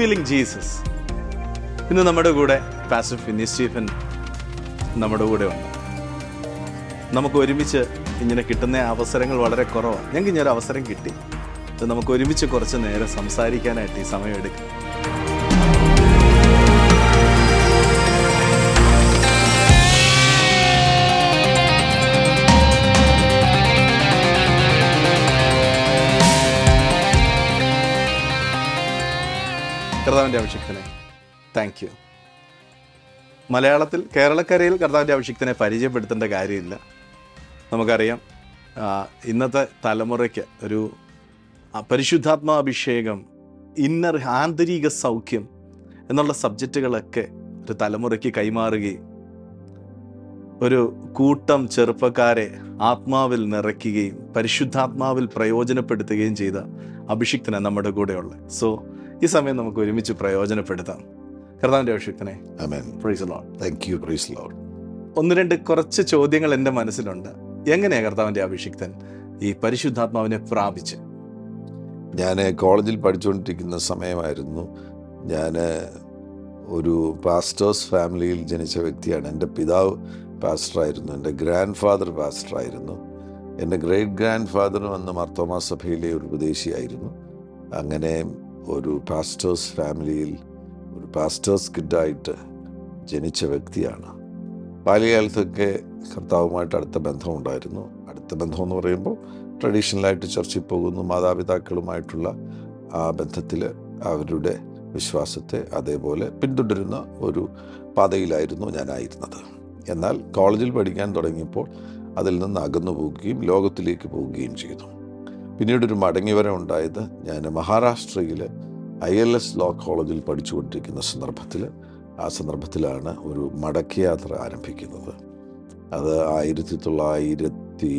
Revealing Jesus ഇന്ന് നമ്മുടെ കൂടെ പാസ്റ്റർ ഫിന്നി സ്റ്റീഫൻ നമ്മുടെ കൂടെ ഉണ്ട് നമുക്ക് ഒരുമിച്ച് ഇങ്ങനെ കിട്ടുന്ന അവസരങ്ങൾ വളരെ കുറവാണ് ഞങ്ങൾക്ക് ഇങ്ങനെ ഒരു അവസരം കിട്ടി ഇത് നമുക്ക് ഒരുമിച്ച് കുറച്ച് നേരം സംസാരിക്കാനായിട്ട് ഈ സമയം എടുക്കും കർത്താവിൻ്റെ അഭിഷിക്തനെ താങ്ക് യു മലയാളത്തിൽ കേരളക്കരയിൽ കർത്താവിൻ്റെ അഭിഷിക്തനെ പരിചയപ്പെടുത്തേണ്ട കാര്യമില്ല നമുക്കറിയാം ആ, ഇന്നത്തെ തലമുറയ്ക്ക് ഒരു ആ, പരിശുദ്ധാത്മാഭിഷേകം ഇന്നർ ആന്തരിക സൗഖ്യം എന്നുള്ള സബ്ജക്റ്റുകളൊക്കെ ഒരു തലമുറയ്ക്ക് കൈമാറുകയും ഒരു കൂട്ടം ചെറുപ്പക്കാരെ ആത്മാവിൽ നിറയ്ക്കുകയും പരിശുദ്ധാത്മാവിൽ പ്രയോജനപ്പെടുത്തുകയും ചെയ്ത അഭിഷിക്തനെ നമ്മുടെ കൂടെയുള്ള സോ ഈ സമയം നമുക്ക് ഒരുമിച്ച് പ്രയോജനപ്പെടുത്താം കർത്താവിൻ്റെ അഭിഷിക്തനെ Amen. Praise lord Thank you, praise the Lord. ഒന്ന് രണ്ട് കുറച്ച് ചോദ്യങ്ങൾ എൻ്റെ മനസ്സിലുണ്ട് എങ്ങനെയാ കർത്താവിൻ്റെ അഭിഷിക്തൻ ഈ പരിശുദ്ധാത്മാവിനെ പ്രാപിച്ച് ഞാൻ കോളേജിൽ പഠിച്ചുകൊണ്ടിരിക്കുന്ന സമയമായിരുന്നു ഞാൻ ഒരു പാസ്റ്റേഴ്സ് ഫാമിലിയിൽ ജനിച്ച വ്യക്തിയാണ് എൻ്റെ പിതാവ് പാസ്റ്ററായിരുന്നു എൻ്റെ ഗ്രാൻഡ് ഫാദർ പാസ്റ്ററായിരുന്നു എൻ്റെ ഗ്രേറ്റ് ഗ്രാൻഡ് ഫാദറും അന്ന് മർത്തോമാ സഭയിലെ ഒരു ഉപദേശിയായിരുന്നു അങ്ങനെ ഒരു പാസ്റ്റേഴ്സ് ഫാമിലിയിൽ ഒരു പാസ്റ്റേഴ്സ് കിഡായിട്ട് ജനിച്ച വ്യക്തിയാണ് ബാല്യകാലത്തൊക്കെ കർത്താവുമായിട്ട് അടുത്ത ബന്ധമുണ്ടായിരുന്നു അടുത്ത ബന്ധം എന്ന് പറയുമ്പോൾ ട്രഡീഷണലായിട്ട് ചർച്ചിൽ പോകുന്നു മാതാപിതാക്കളുമായിട്ടുള്ള ആ ബന്ധത്തിൽ അവരുടെ വിശ്വാസത്തെ അതേപോലെ പിന്തുടരുന്ന ഒരു പാതയിലായിരുന്നു ഞാനായിരുന്നത് എന്നാൽ കോളേജിൽ പഠിക്കാൻ തുടങ്ങിയപ്പോൾ അതിൽ നിന്ന് അകന്നു പോവുകയും ലോകത്തിലേക്ക് പോവുകയും ചെയ്തു പിന്നീട് ഒരു മടങ്ങിവരം ഉണ്ടായത് ഞാൻ മഹാരാഷ്ട്രയിൽ ഐ എൽ എസ് ലോ കോളേജിൽ പഠിച്ചുകൊണ്ടിരിക്കുന്ന സന്ദർഭത്തിൽ ആ സന്ദർഭത്തിലാണ് ഒരു മടക്കയാത്ര ആരംഭിക്കുന്നത് അത് ആയിരത്തി തൊള്ളായിരത്തി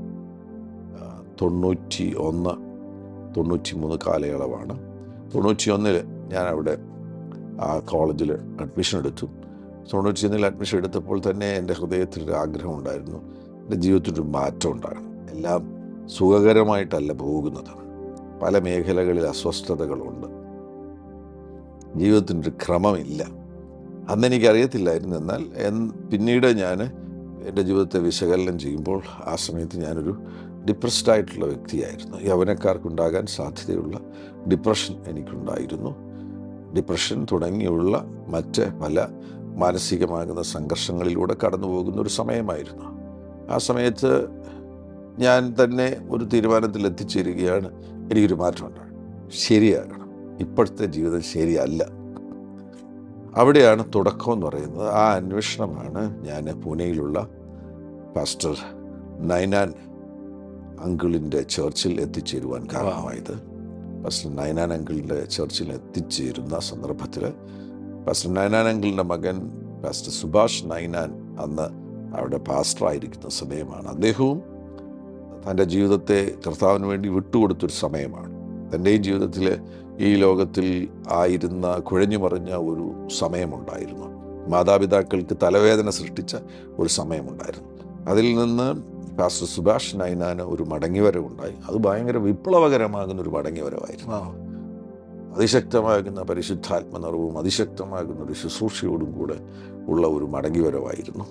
ആ, തൊണ്ണൂറ്റി ഒന്ന് തൊണ്ണൂറ്റി മൂന്ന് കാലയളവാണ് തൊണ്ണൂറ്റി ഒന്നിൽ ഞാൻ അവിടെ ആ കോളേജിൽ അഡ്മിഷൻ എടുത്തു തൊണ്ണൂറ്റി ഒന്നിൽ അഡ്മിഷൻ എടുത്തപ്പോൾ തന്നെ എൻ്റെ ഹൃദയത്തിൽ ഒരു ആഗ്രഹം ഉണ്ടായിരുന്നു എൻ്റെ ജീവിതത്തിൽ ഒരു മാറ്റം ഉണ്ടാകണം എല്ലാം സുഖകരമായിട്ടല്ല പോകുന്നത് പല മേഖലകളിൽ അസ്വസ്ഥതകളുണ്ട് ജീവിതത്തിൻ്റെ ഒരു ക്രമമില്ല അന്ന് എനിക്കറിയത്തില്ലായിരുന്നു എന്നാൽ എൻ- പിന്നീട് ഞാൻ എൻ്റെ ജീവിതത്തെ വിശകലനം ചെയ്യുമ്പോൾ ആ സമയത്ത് ഞാനൊരു ഡിപ്രസ്ഡ് ആയിട്ടുള്ള വ്യക്തിയായിരുന്നു യൗവനക്കാർക്കുണ്ടാകാൻ സാധ്യതയുള്ള ഡിപ്രഷൻ എനിക്കുണ്ടായിരുന്നു ഡിപ്രഷൻ തുടങ്ങിയുള്ള മറ്റ് പല മാനസികമാകുന്ന സംഘർഷങ്ങളിലൂടെ കടന്നു പോകുന്ന ഒരു സമയമായിരുന്നു ആ സമയത്ത് ഞാൻ തന്നെ ഒരു തീരുമാനത്തിൽ എത്തിച്ചേരുകയാണ് എനിക്കൊരു മാറ്റം ഉണ്ടാകണം ശരിയാകണം ഇപ്പോഴത്തെ ജീവിതം ശരിയല്ല അവിടെയാണ് തുടക്കം എന്ന് പറയുന്നത് ആ അന്വേഷണമാണ് ഞാൻ പൂനെയിലുള്ള പാസ്റ്റർ നൈനാൻ അങ്കിളിൻ്റെ ചർച്ചിൽ എത്തിച്ചേരുവാൻ കാരണമായത് പാസ്റ്റർ നൈനാൻ അങ്കിളിൻ്റെ ചർച്ചിൽ എത്തിച്ചേരുന്ന സന്ദർഭത്തിൽ പാസ്റ്റർ നൈനാൻ അങ്കിളിൻ്റെ മകൻ പാസ്റ്റർ സുഭാഷ് നൈനാൻ അന്ന് അവിടെ പാസ്റ്ററായിരിക്കുന്ന സമയമാണ് അദ്ദേഹവും തൻ്റെ ജീവിതത്തെ കർത്താവിന് വേണ്ടി വിട്ടുകൊടുത്തൊരു സമയമാണ് തൻ്റെയും ജീവിതത്തിൽ ഈ ലോകത്തിൽ ആയിരുന്ന കുഴഞ്ഞു മറിഞ്ഞ ഒരു സമയമുണ്ടായിരുന്നു മാതാപിതാക്കൾക്ക് തലവേദന സൃഷ്ടിച്ച ഒരു സമയമുണ്ടായിരുന്നു അതിൽ നിന്ന് പാസ്റ്റർ സുഭാഷ് നൈനാന് ഒരു മടങ്ങിവരവുണ്ടായി അത് ഭയങ്കര വിപ്ലവകരമാകുന്ന ഒരു മടങ്ങിവരവായിരുന്നു അതിശക്തമാകുന്ന പരിശുദ്ധാത്മനിറവും അതിശക്തമാകുന്ന ഒരു ശുശ്രൂഷയോടും കൂടെ ഉള്ള ഒരു മടങ്ങിവരവായിരുന്നു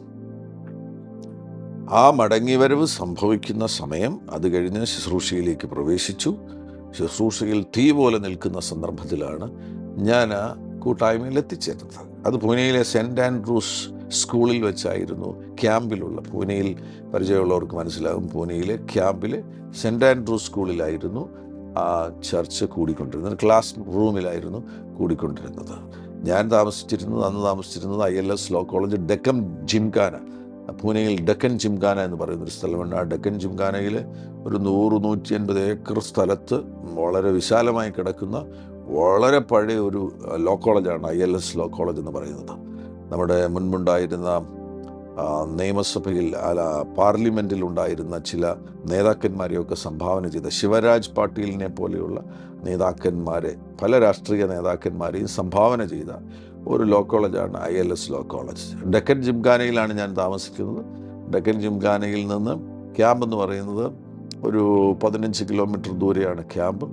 ആ മടങ്ങിവരവ് സംഭവിക്കുന്ന സമയം അത് കഴിഞ്ഞ് ശുശ്രൂഷയിലേക്ക് പ്രവേശിച്ചു ശുശ്രൂഷയിൽ തീ പോലെ നിൽക്കുന്ന സന്ദർഭത്തിലാണ് ഞാൻ ആ കൂട്ടായ്മയിൽ എത്തിച്ചേരുന്നത് അത് പൂനെയിലെ സെൻറ്റ് ആൻഡ്രൂസ് സ്കൂളിൽ വെച്ചായിരുന്നു ക്യാമ്പിലുള്ള പൂനെയിൽ പരിചയമുള്ളവർക്ക് മനസ്സിലാകും പൂനെയിലെ ക്യാമ്പിലെ സെൻറ്റ് ആൻഡ്രൂസ് സ്കൂളിലായിരുന്നു ആ ചർച്ച് കൂടിക്കൊണ്ടിരുന്നത് ക്ലാസ് റൂമിലായിരുന്നു കൂടിക്കൊണ്ടിരുന്നത് ഞാൻ താമസിച്ചിരുന്നത് അന്ന് താമസിച്ചിരുന്നത് I L S law college Deccan Gymkhana പൂനെയിൽ ഡെക്കൻ ജിംഖാന എന്ന് പറയുന്ന ഒരു സ്ഥലമുണ്ട് ആ ഡെക്കൻ ജിംഖാനയിൽ ഒരു നൂറ് നൂറ്റി അൻപത് ഏക്കർ സ്ഥലത്ത് വളരെ വിശാലമായി കിടക്കുന്ന വളരെ പഴയ ഒരു ലോ കോളേജാണ് I L S law college എന്ന് പറയുന്നത് നമ്മുടെ മുൻപുണ്ടായിരുന്ന ആ, നിയമസഭയിൽ അല്ല പാർലമെൻറ്റിൽ ഉണ്ടായിരുന്ന ചില നേതാക്കന്മാരെയൊക്കെ സംഭാവന ചെയ്ത ശിവരാജ് പാട്ടീലിനെ പോലെയുള്ള നേതാക്കന്മാരെ പല രാഷ്ട്രീയ നേതാക്കന്മാരെയും സംഭാവന ചെയ്ത ഒരു ലോ കോളേജാണ് I L S law college Deccan ജിംഖാനയിലാണ് ഞാൻ താമസിക്കുന്നത് ഡെക്കൻ ജിംഖാനയിൽ നിന്ന് ക്യാമ്പ് എന്ന് പറയുന്നത് ഒരു പതിനഞ്ച് കിലോമീറ്റർ ദൂരെയാണ് ക്യാമ്പ്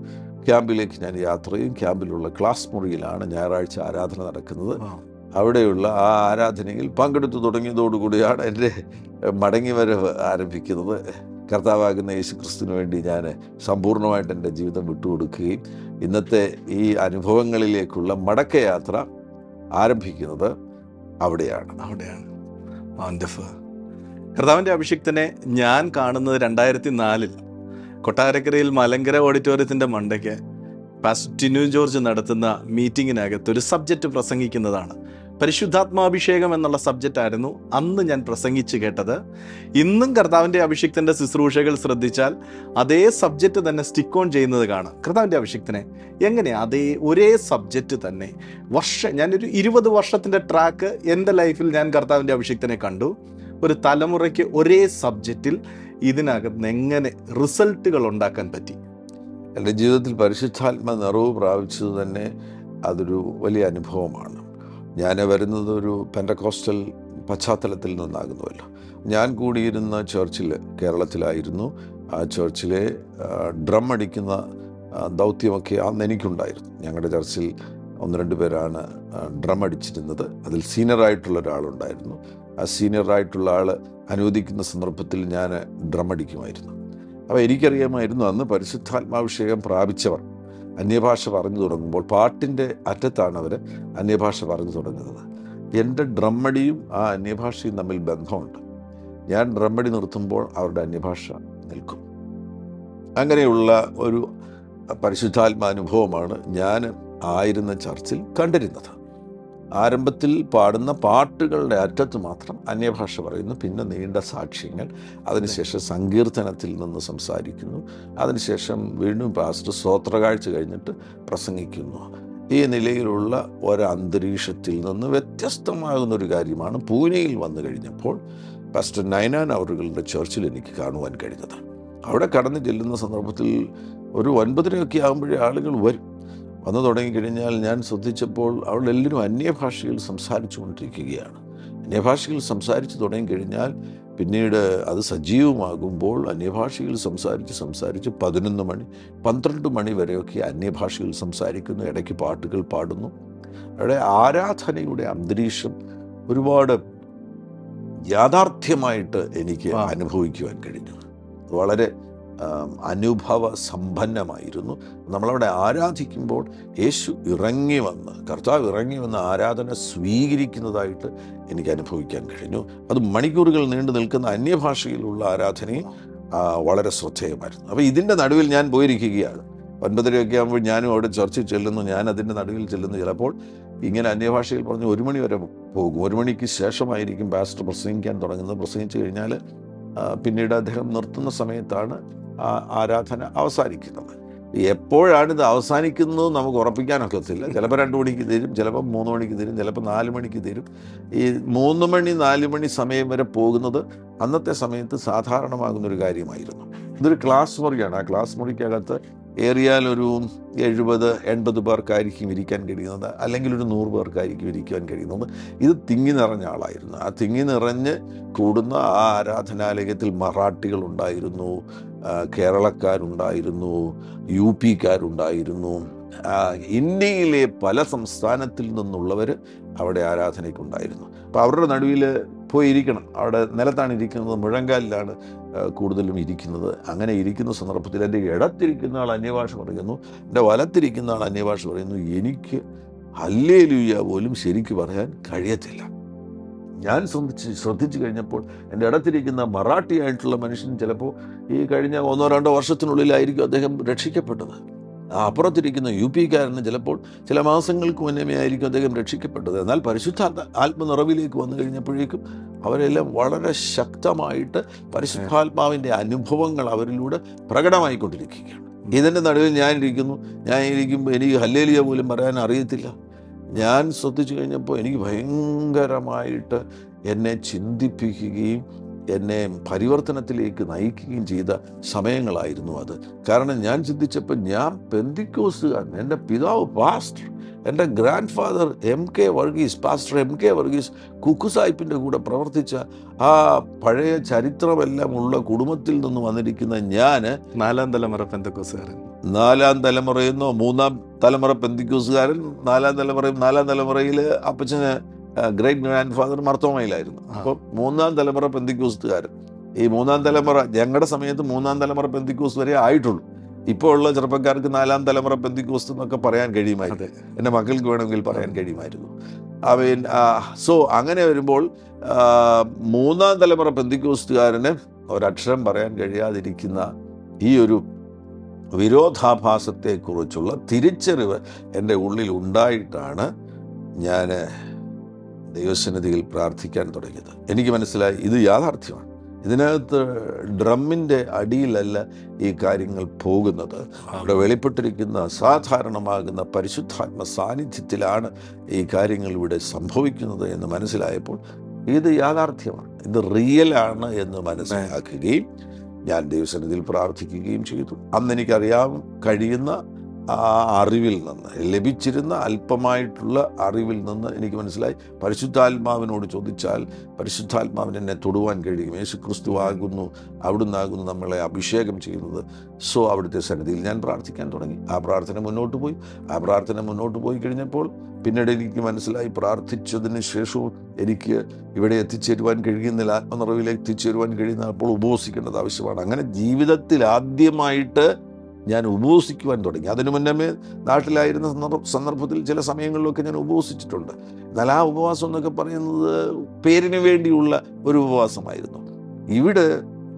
ക്യാമ്പിലേക്ക് ഞാൻ യാത്ര ചെയ്യും ക്യാമ്പിലുള്ള ക്ലാസ് മുറിയിലാണ് ഞായറാഴ്ച ആരാധന നടക്കുന്നത് ആ. അവിടെയുള്ള ആ ആരാധനയിൽ പങ്കെടുത്തു തുടങ്ങിയതോടുകൂടിയാണ് എൻ്റെ മടങ്ങി വരവ് ആരംഭിക്കുന്നത് കർത്താവാകുന്ന യേശു ക്രിസ്തുവിന് വേണ്ടി ഞാൻ സമ്പൂർണ്ണമായിട്ട് എൻ്റെ ജീവിതം വിട്ടുകൊടുക്കുകയും ഇന്നത്തെ ഈ അനുഭവങ്ങളിലേക്കുള്ള മടക്കയാത്ര ആരംഭിക്കുന്നത് അവിടെയാണ് അവിടെയാണ് വണ്ടർഫുൾ കർത്താവിൻ്റെ അഭിഷിക്തനെ ഞാൻ കാണുന്നത് രണ്ടായിരത്തി നാലിൽ കൊട്ടാരക്കരയിൽ മലങ്കര ഓഡിറ്റോറിയത്തിൻ്റെ മണ്ടയ്ക്ക് പാസ്റ്റർ ടിനു ജോർജ് നടത്തുന്ന മീറ്റിങ്ങിനകത്ത് ഒരു സബ്ജക്റ്റ് പ്രസംഗിക്കുന്നതാണ് പരിശുദ്ധാത്മാഭിഷേകം എന്നുള്ള സബ്ജക്റ്റ് ആയിരുന്നു അന്ന് ഞാൻ പ്രസംഗിച്ച് കേട്ടത് ഇന്നും കർത്താവിൻ്റെ അഭിഷിക്തൻ്റെ ശുശ്രൂഷകൾ ശ്രദ്ധിച്ചാൽ അതേ സബ്ജക്റ്റ് തന്നെ സ്റ്റിക്ക് ഓൺ ചെയ്യുന്നത് കാണാം കർത്താവിൻ്റെ അഭിഷിക്തനെ എങ്ങനെയാ അതേ ഒരേ സബ്ജക്റ്റ് തന്നെ വർഷം ഞാനൊരു ഇരുപത് വർഷത്തിൻ്റെ ട്രാക്ക് എൻ്റെ ലൈഫിൽ ഞാൻ കർത്താവിൻ്റെ അഭിഷിക്തനെ കണ്ടു ഒരു തലമുറയ്ക്ക് ഒരേ സബ്ജക്റ്റിൽ ഇതിനകത്ത് എങ്ങനെ റിസൾട്ടുകൾ ഉണ്ടാക്കാൻ പറ്റി എൻ്റെ ജീവിതത്തിൽ പരിശുദ്ധാത്മ നിറവ് പ്രാപിച്ചത് തന്നെ അതൊരു വലിയ അനുഭവമാണ് ഞാൻ വരുന്നത് ഒരു പെൻറ്റക്കോസ്റ്റൽ പശ്ചാത്തലത്തിൽ നിന്നാകുന്നുവല്ലോ ഞാൻ കൂടിയിരുന്ന ചർച്ചിൽ കേരളത്തിലായിരുന്നു ആ ചർച്ചിലെ ആ, ഡ്രം അടിക്കുന്ന ആ, ദൗത്യമൊക്കെ അന്ന് എനിക്കുണ്ടായിരുന്നു ഞങ്ങളുടെ ചർച്ചിൽ ഒന്ന് രണ്ട് പേരാണ് ആ, ഡ്രം അടിച്ചിരുന്നത് അതിൽ സീനിയറായിട്ടുള്ള ഒരാളുണ്ടായിരുന്നു ആ സീനിയറായിട്ടുള്ള ആൾ അനുവദിക്കുന്ന സന്ദർഭത്തിൽ ഞാൻ ഡ്രം അടിക്കുമായിരുന്നു അപ്പോൾ എനിക്കറിയാമായിരുന്നു അന്ന് പരിശുദ്ധാത്മാഭിഷേകം പ്രാപിച്ചവർ അന്യഭാഷ പറഞ്ഞു തുടങ്ങുമ്പോൾ പാട്ടിൻ്റെ അറ്റത്താണ് അവർ അന്യഭാഷ പറഞ്ഞു തുടങ്ങുന്നത് എൻ്റെ ഡ്രമ്മടിയും ആ അന്യഭാഷയും തമ്മിൽ ബന്ധമുണ്ട് ഞാൻ ഡ്രമ്മടി നിർത്തുമ്പോൾ അവരുടെ അന്യഭാഷ നിൽക്കും അങ്ങനെയുള്ള ഒരു പരിശുദ്ധാത്മാനുഭവമാണ് ഞാൻ ആയിരുന്ന ചർച്ചിൽ കണ്ടിരുന്നത് ആരംഭത്തിൽ പാടുന്ന പാട്ടുകളുടെ അറ്റത്ത് മാത്രം അന്യഭാഷ പറയുന്നു പിന്നെ നീണ്ട സാക്ഷ്യങ്ങൾ അതിനുശേഷം സങ്കീർത്തനത്തിൽ നിന്ന് സംസാരിക്കുന്നു അതിനുശേഷം വീണ്ടും പാസ്റ്റർ സ്വോത്രകാഴ്ച കഴിഞ്ഞിട്ട് പ്രസംഗിക്കുന്നു ഈ നിലയിലുള്ള ഒരന്തരീക്ഷത്തിൽ നിന്ന് വ്യത്യസ്തമാകുന്ന ഒരു കാര്യമാണ് പൂനെയിൽ വന്നു കഴിഞ്ഞപ്പോൾ പാസ്റ്റർ നയനാൻ അവറുകളുടെ ചർച്ചിൽ എനിക്ക് കാണുവാൻ കഴിഞ്ഞത് അവിടെ കടന്നു ചെല്ലുന്ന സന്ദർഭത്തിൽ ഒരു ഒൻപതരയൊക്കെ ആകുമ്പോഴേ ആളുകൾ വരും വന്നു തുടങ്ങിക്കഴിഞ്ഞാൽ ഞാൻ ശ്രദ്ധിച്ചപ്പോൾ അവിടെ എല്ലാവരും അന്യഭാഷയിൽ സംസാരിച്ചു കൊണ്ടിരിക്കുകയാണ് അന്യഭാഷയിൽ സംസാരിച്ചു തുടങ്ങിക്കഴിഞ്ഞാൽ പിന്നീട് അത് സജീവമാകുമ്പോൾ അന്യഭാഷയിൽ സംസാരിച്ച് സംസാരിച്ച് പതിനൊന്ന് മണി പന്ത്രണ്ട് മണി വരെയൊക്കെ അന്യഭാഷയിൽ സംസാരിക്കുന്നു ഇടയ്ക്ക് പാട്ടുകൾ പാടുന്നു അവിടെ ആരാധനയുടെ അന്തരീക്ഷം ഒരുപാട് യാഥാർത്ഥ്യമായിട്ട് എനിക്ക് ആ. അനുഭവിക്കുവാൻ കഴിഞ്ഞു വളരെ ആം, അനുഭവ സമ്പന്നമായിരുന്നു നമ്മളവിടെ ആരാധിക്കുമ്പോൾ യേശു ഇറങ്ങി വന്ന് കർത്താവ് ഇറങ്ങി വന്ന് ആരാധന സ്വീകരിക്കുന്നതായിട്ട് എനിക്ക് അനുഭവിക്കാൻ കഴിഞ്ഞു അത് മണിക്കൂറുകൾ നീണ്ടു നിൽക്കുന്ന അന്യഭാഷയിലുള്ള ആരാധനയും ആ, വളരെ ശ്രദ്ധേയമായിരുന്നു അപ്പോൾ ഇതിൻ്റെ നടുവിൽ ഞാൻ പോയിരിക്കുകയാണ് ഒൻപതരയൊക്കെ ആകുമ്പോൾ ഞാനും അവിടെ ചർച്ചിൽ ചെല്ലുന്നു ഞാൻ അതിൻ്റെ നടുവിൽ ചെല്ലുന്നു ചിലപ്പോൾ ഇങ്ങനെ അന്യഭാഷയിൽ പറഞ്ഞ് ഒരു മണി വരെ പോകും ഒരു മണിക്ക് ശേഷമായിരിക്കും പാസ്റ്റർ പ്രസംഗിക്കാൻ തുടങ്ങുന്നത് പ്രസംഗിച്ചു കഴിഞ്ഞാൽ ആ, പിന്നീട് അദ്ദേഹം നിർത്തുന്ന സമയത്താണ് ആ ആരാധന അവസാനിക്കുന്നത് എപ്പോഴാണ് ഇത് അവസാനിക്കുന്നത് നമുക്ക് ഉറപ്പിക്കാനൊക്കത്തില്ല ചിലപ്പോൾ രണ്ട് മണിക്ക് തരും ചിലപ്പോൾ മൂന്ന് മണിക്ക് തരും ചിലപ്പോൾ നാല് മണിക്ക് തരും ഈ മൂന്ന് മണി നാല് മണി സമയം വരെ പോകുന്നത് അന്നത്തെ സമയത്ത് സാധാരണമാകുന്ന ഒരു കാര്യമായിരുന്നു ഇതൊരു ക്ലാസ് മുറിയാണ് ആ ക്ലാസ് മുറിക്കകത്ത് ഏറിയാൽ ഒരു എഴുപത് എൺപത് പേർക്കായിരിക്കും ഇരിക്കാൻ കഴിയുന്നത് അല്ലെങ്കിൽ ഒരു നൂറ് പേർക്കായിരിക്കും ഇരിക്കാൻ കഴിയുന്നത് ഇത് തിങ്ങി നിറഞ്ഞ ആളായിരുന്നു ആ തിങ്ങി നിറഞ്ഞ് കൂടുന്ന ആ ആരാധനാലയത്തിൽ മറാഠികൾ ഉണ്ടായിരുന്നു ആ, കേരളക്കാരുണ്ടായിരുന്നു യു പിക്കാരുണ്ടായിരുന്നു ആ, ഇന്ത്യയിലെ പല സംസ്ഥാനത്തിൽ നിന്നുള്ളവർ അവിടെ ആരാധനയ്ക്കുണ്ടായിരുന്നു അപ്പോൾ അവരുടെ നടുവിൽ പോയി ഇരിക്കണം അവിടെ നിലത്താണ് ഇരിക്കുന്നത് മുഴങ്കാലിലാണ് ആ, കൂടുതലും ഇരിക്കുന്നത് അങ്ങനെ ഇരിക്കുന്ന സന്ദർഭത്തിൽ എൻ്റെ ഇടത്തിരിക്കുന്ന ആൾ അന്യഭാഷ പറയുന്നു എൻ്റെ വലത്തിരിക്കുന്ന ആൾ അന്യഭാഷ പറയുന്നു എനിക്ക് ഹല്ലേലൂയ പോലും ശരിക്ക് പറയാൻ കഴിയത്തില്ല ഞാൻ ശ്രദ്ധിച്ച് ശ്രദ്ധിച്ചു കഴിഞ്ഞപ്പോൾ എൻ്റെ ഇടത്തിരിക്കുന്ന മറാഠി ആയിട്ടുള്ള മനുഷ്യൻ ചിലപ്പോൾ ഈ കഴിഞ്ഞ ഒന്നോ രണ്ടോ വർഷത്തിനുള്ളിലായിരിക്കും അദ്ദേഹം രക്ഷിക്കപ്പെട്ടത് ആ അപ്പുറത്തിരിക്കുന്ന യു പിക്കാരന് ചിലപ്പോൾ ചില മാസങ്ങൾക്ക് മുന്നേ ആയിരിക്കും അദ്ദേഹം രക്ഷിക്കപ്പെട്ടത് എന്നാൽ പരിശുദ്ധാത്മ ആത്മനിറവിലേക്ക് വന്നു കഴിഞ്ഞപ്പോഴേക്കും അവരെല്ലാം വളരെ ശക്തമായിട്ട് പരിശുദ്ധാത്മാവിൻ്റെ അനുഭവങ്ങൾ അവരിലൂടെ പ്രകടമായിക്കൊണ്ടിരിക്കുകയാണ് ഇതിൻ്റെ നടുവിൽ ഞാൻ ഇരിക്കുന്നു ഞാൻ ഇരിക്കുമ്പോൾ എനിക്ക് ഹല്ലേലിയ പോലും പറയാൻ അറിയത്തില്ല ഞാൻ ശ്രദ്ധിച്ചു കഴിഞ്ഞപ്പോൾ എനിക്ക് ഭയങ്കരമായിട്ട് എന്നെ ചിന്തിപ്പിക്കുകയും എന്നെ പരിവർത്തനത്തിലേക്ക് നയിക്കുകയും ചെയ്ത സമയങ്ങളായിരുന്നു അത് കാരണം ഞാൻ ചിന്തിച്ചപ്പോൾ ഞാൻ പെന്തിക്കോസുകാരൻ എൻ്റെ പിതാവ് പാസ്റ്റർ എൻ്റെ grandfather M K Varghese pastor M K Varghese Cook സാഹിബിൻ്റെ കൂടെ പ്രവർത്തിച്ച ആ പഴയ ചരിത്രമെല്ലാം ഉള്ള കുടുംബത്തിൽ നിന്ന് വന്നിരിക്കുന്ന ഞാൻ നാലാം തലമുറ പെന്തക്കോസുകാരൻ നാലാം തലമുറയെന്നോ മൂന്നാം തലമുറ പെന്തിക്യൂസുകാരൻ നാലാം തലമുറ നാലാം തലമുറയിൽ അപ്പച്ചന് ഗ്രേറ്റ് ഗ്രാൻഡ് ഫാദർ മർത്തോമയിലായിരുന്നു ആ. അപ്പം മൂന്നാം തലമുറ പെന്തിക്യൂസുകാരൻ ഈ മൂന്നാം തലമുറ ഞങ്ങളുടെ സമയത്ത് മൂന്നാം തലമുറ പെന്തിക്യൂസ് വരെ ആയിട്ടുള്ളൂ ഇപ്പോൾ ഉള്ള ചെറുപ്പക്കാർക്ക് നാലാം തലമുറ പെന്തിക്യൂസ് എന്നൊക്കെ പറയാൻ കഴിയുമായിരുന്നു അതെ എൻ്റെ മക്കൾക്ക് വേണമെങ്കിൽ പറയാൻ കഴിയുമായിരുന്നു അവൻ സോ അങ്ങനെ വരുമ്പോൾ ആ, മൂന്നാം തലമുറ പെന്തിക്യൂസ്റ്റുകാരന് ഒരക്ഷരം പറയാൻ കഴിയാതിരിക്കുന്ന ഈ ഒരു വിരോധാഭാസത്തെക്കുറിച്ചുള്ള തിരിച്ചറിവ് എൻ്റെ ഉള്ളിൽ ഉണ്ടായിട്ടാണ് ഞാൻ ദൈവസന്നിധിയിൽ പ്രാർത്ഥിക്കാൻ തുടങ്ങിയത് എനിക്ക് മനസ്സിലായി ഇത് യാഥാർത്ഥ്യമാണ് ഇതിനകത്ത് ഡ്രമ്മിൻ്റെ അടിയിലല്ല ഈ കാര്യങ്ങൾ പോകുന്നത് അവിടെ വെളിപ്പെട്ടിരിക്കുന്ന അസാധാരണമാകുന്ന പരിശുദ്ധാത്മ സാന്നിധ്യത്തിലാണ് ഈ കാര്യങ്ങൾ ഇവിടെ സംഭവിക്കുന്നത് എന്ന് മനസ്സിലായപ്പോൾ ഇത് യാഥാർത്ഥ്യമാണ് ഇത് റിയലാണ് എന്ന് മനസ്സിലാക്കുകയും ഞാൻ ദൈവസന്നിധിയിൽ പ്രാർത്ഥിക്കുകയും ചെയ്തു അന്ന് എനിക്കറിയാൻ കഴിയുന്ന ആ അറിവിൽ നിന്ന് ലഭിച്ചിരുന്ന അല്പമായിട്ടുള്ള അറിവിൽ നിന്ന് എനിക്ക് മനസ്സിലായി പരിശുദ്ധാത്മാവിനോട് ചോദിച്ചാൽ പരിശുദ്ധാത്മാവിന് എന്നെ തൊടുവാൻ കഴിയും യേശു ക്രിസ്തു ആകുന്നു അവിടുന്നാകുന്നു നമ്മളെ അഭിഷേകം ചെയ്യുന്നത് സോ അവിടുത്തെ സന്നിധിയിൽ ഞാൻ പ്രാർത്ഥിക്കാൻ തുടങ്ങി ആ പ്രാർത്ഥന മുന്നോട്ട് പോയി ആ പ്രാർത്ഥന മുന്നോട്ട് പോയി കഴിഞ്ഞപ്പോൾ പിന്നീട് എനിക്ക് മനസ്സിലായി പ്രാർത്ഥിച്ചതിന് ശേഷവും എനിക്ക് ഇവിടെ എത്തിച്ചേരുവാൻ കഴിയുന്നില്ല ആത്മനിറവിലേക്ക് എത്തിച്ചേരുവാൻ കഴിയുന്ന അപ്പോൾ ഉപവസിക്കേണ്ടത് ആവശ്യമാണ് അങ്ങനെ ജീവിതത്തിൽ ആദ്യമായിട്ട് ഞാൻ ഉപവസിക്കുവാൻ തുടങ്ങി അതിനു മുന്നമേ നാട്ടിലായിരുന്ന സന്ദർഭ- സന്ദർഭത്തിൽ ചില സമയങ്ങളിലൊക്കെ ഞാൻ ഉപവസിച്ചിട്ടുണ്ട് എന്നാൽ ആ ഉപവാസം എന്നൊക്കെ പറയുന്നത് പേരിന് വേണ്ടിയുള്ള ഒരു ഉപവാസമായിരുന്നു ഇവിടെ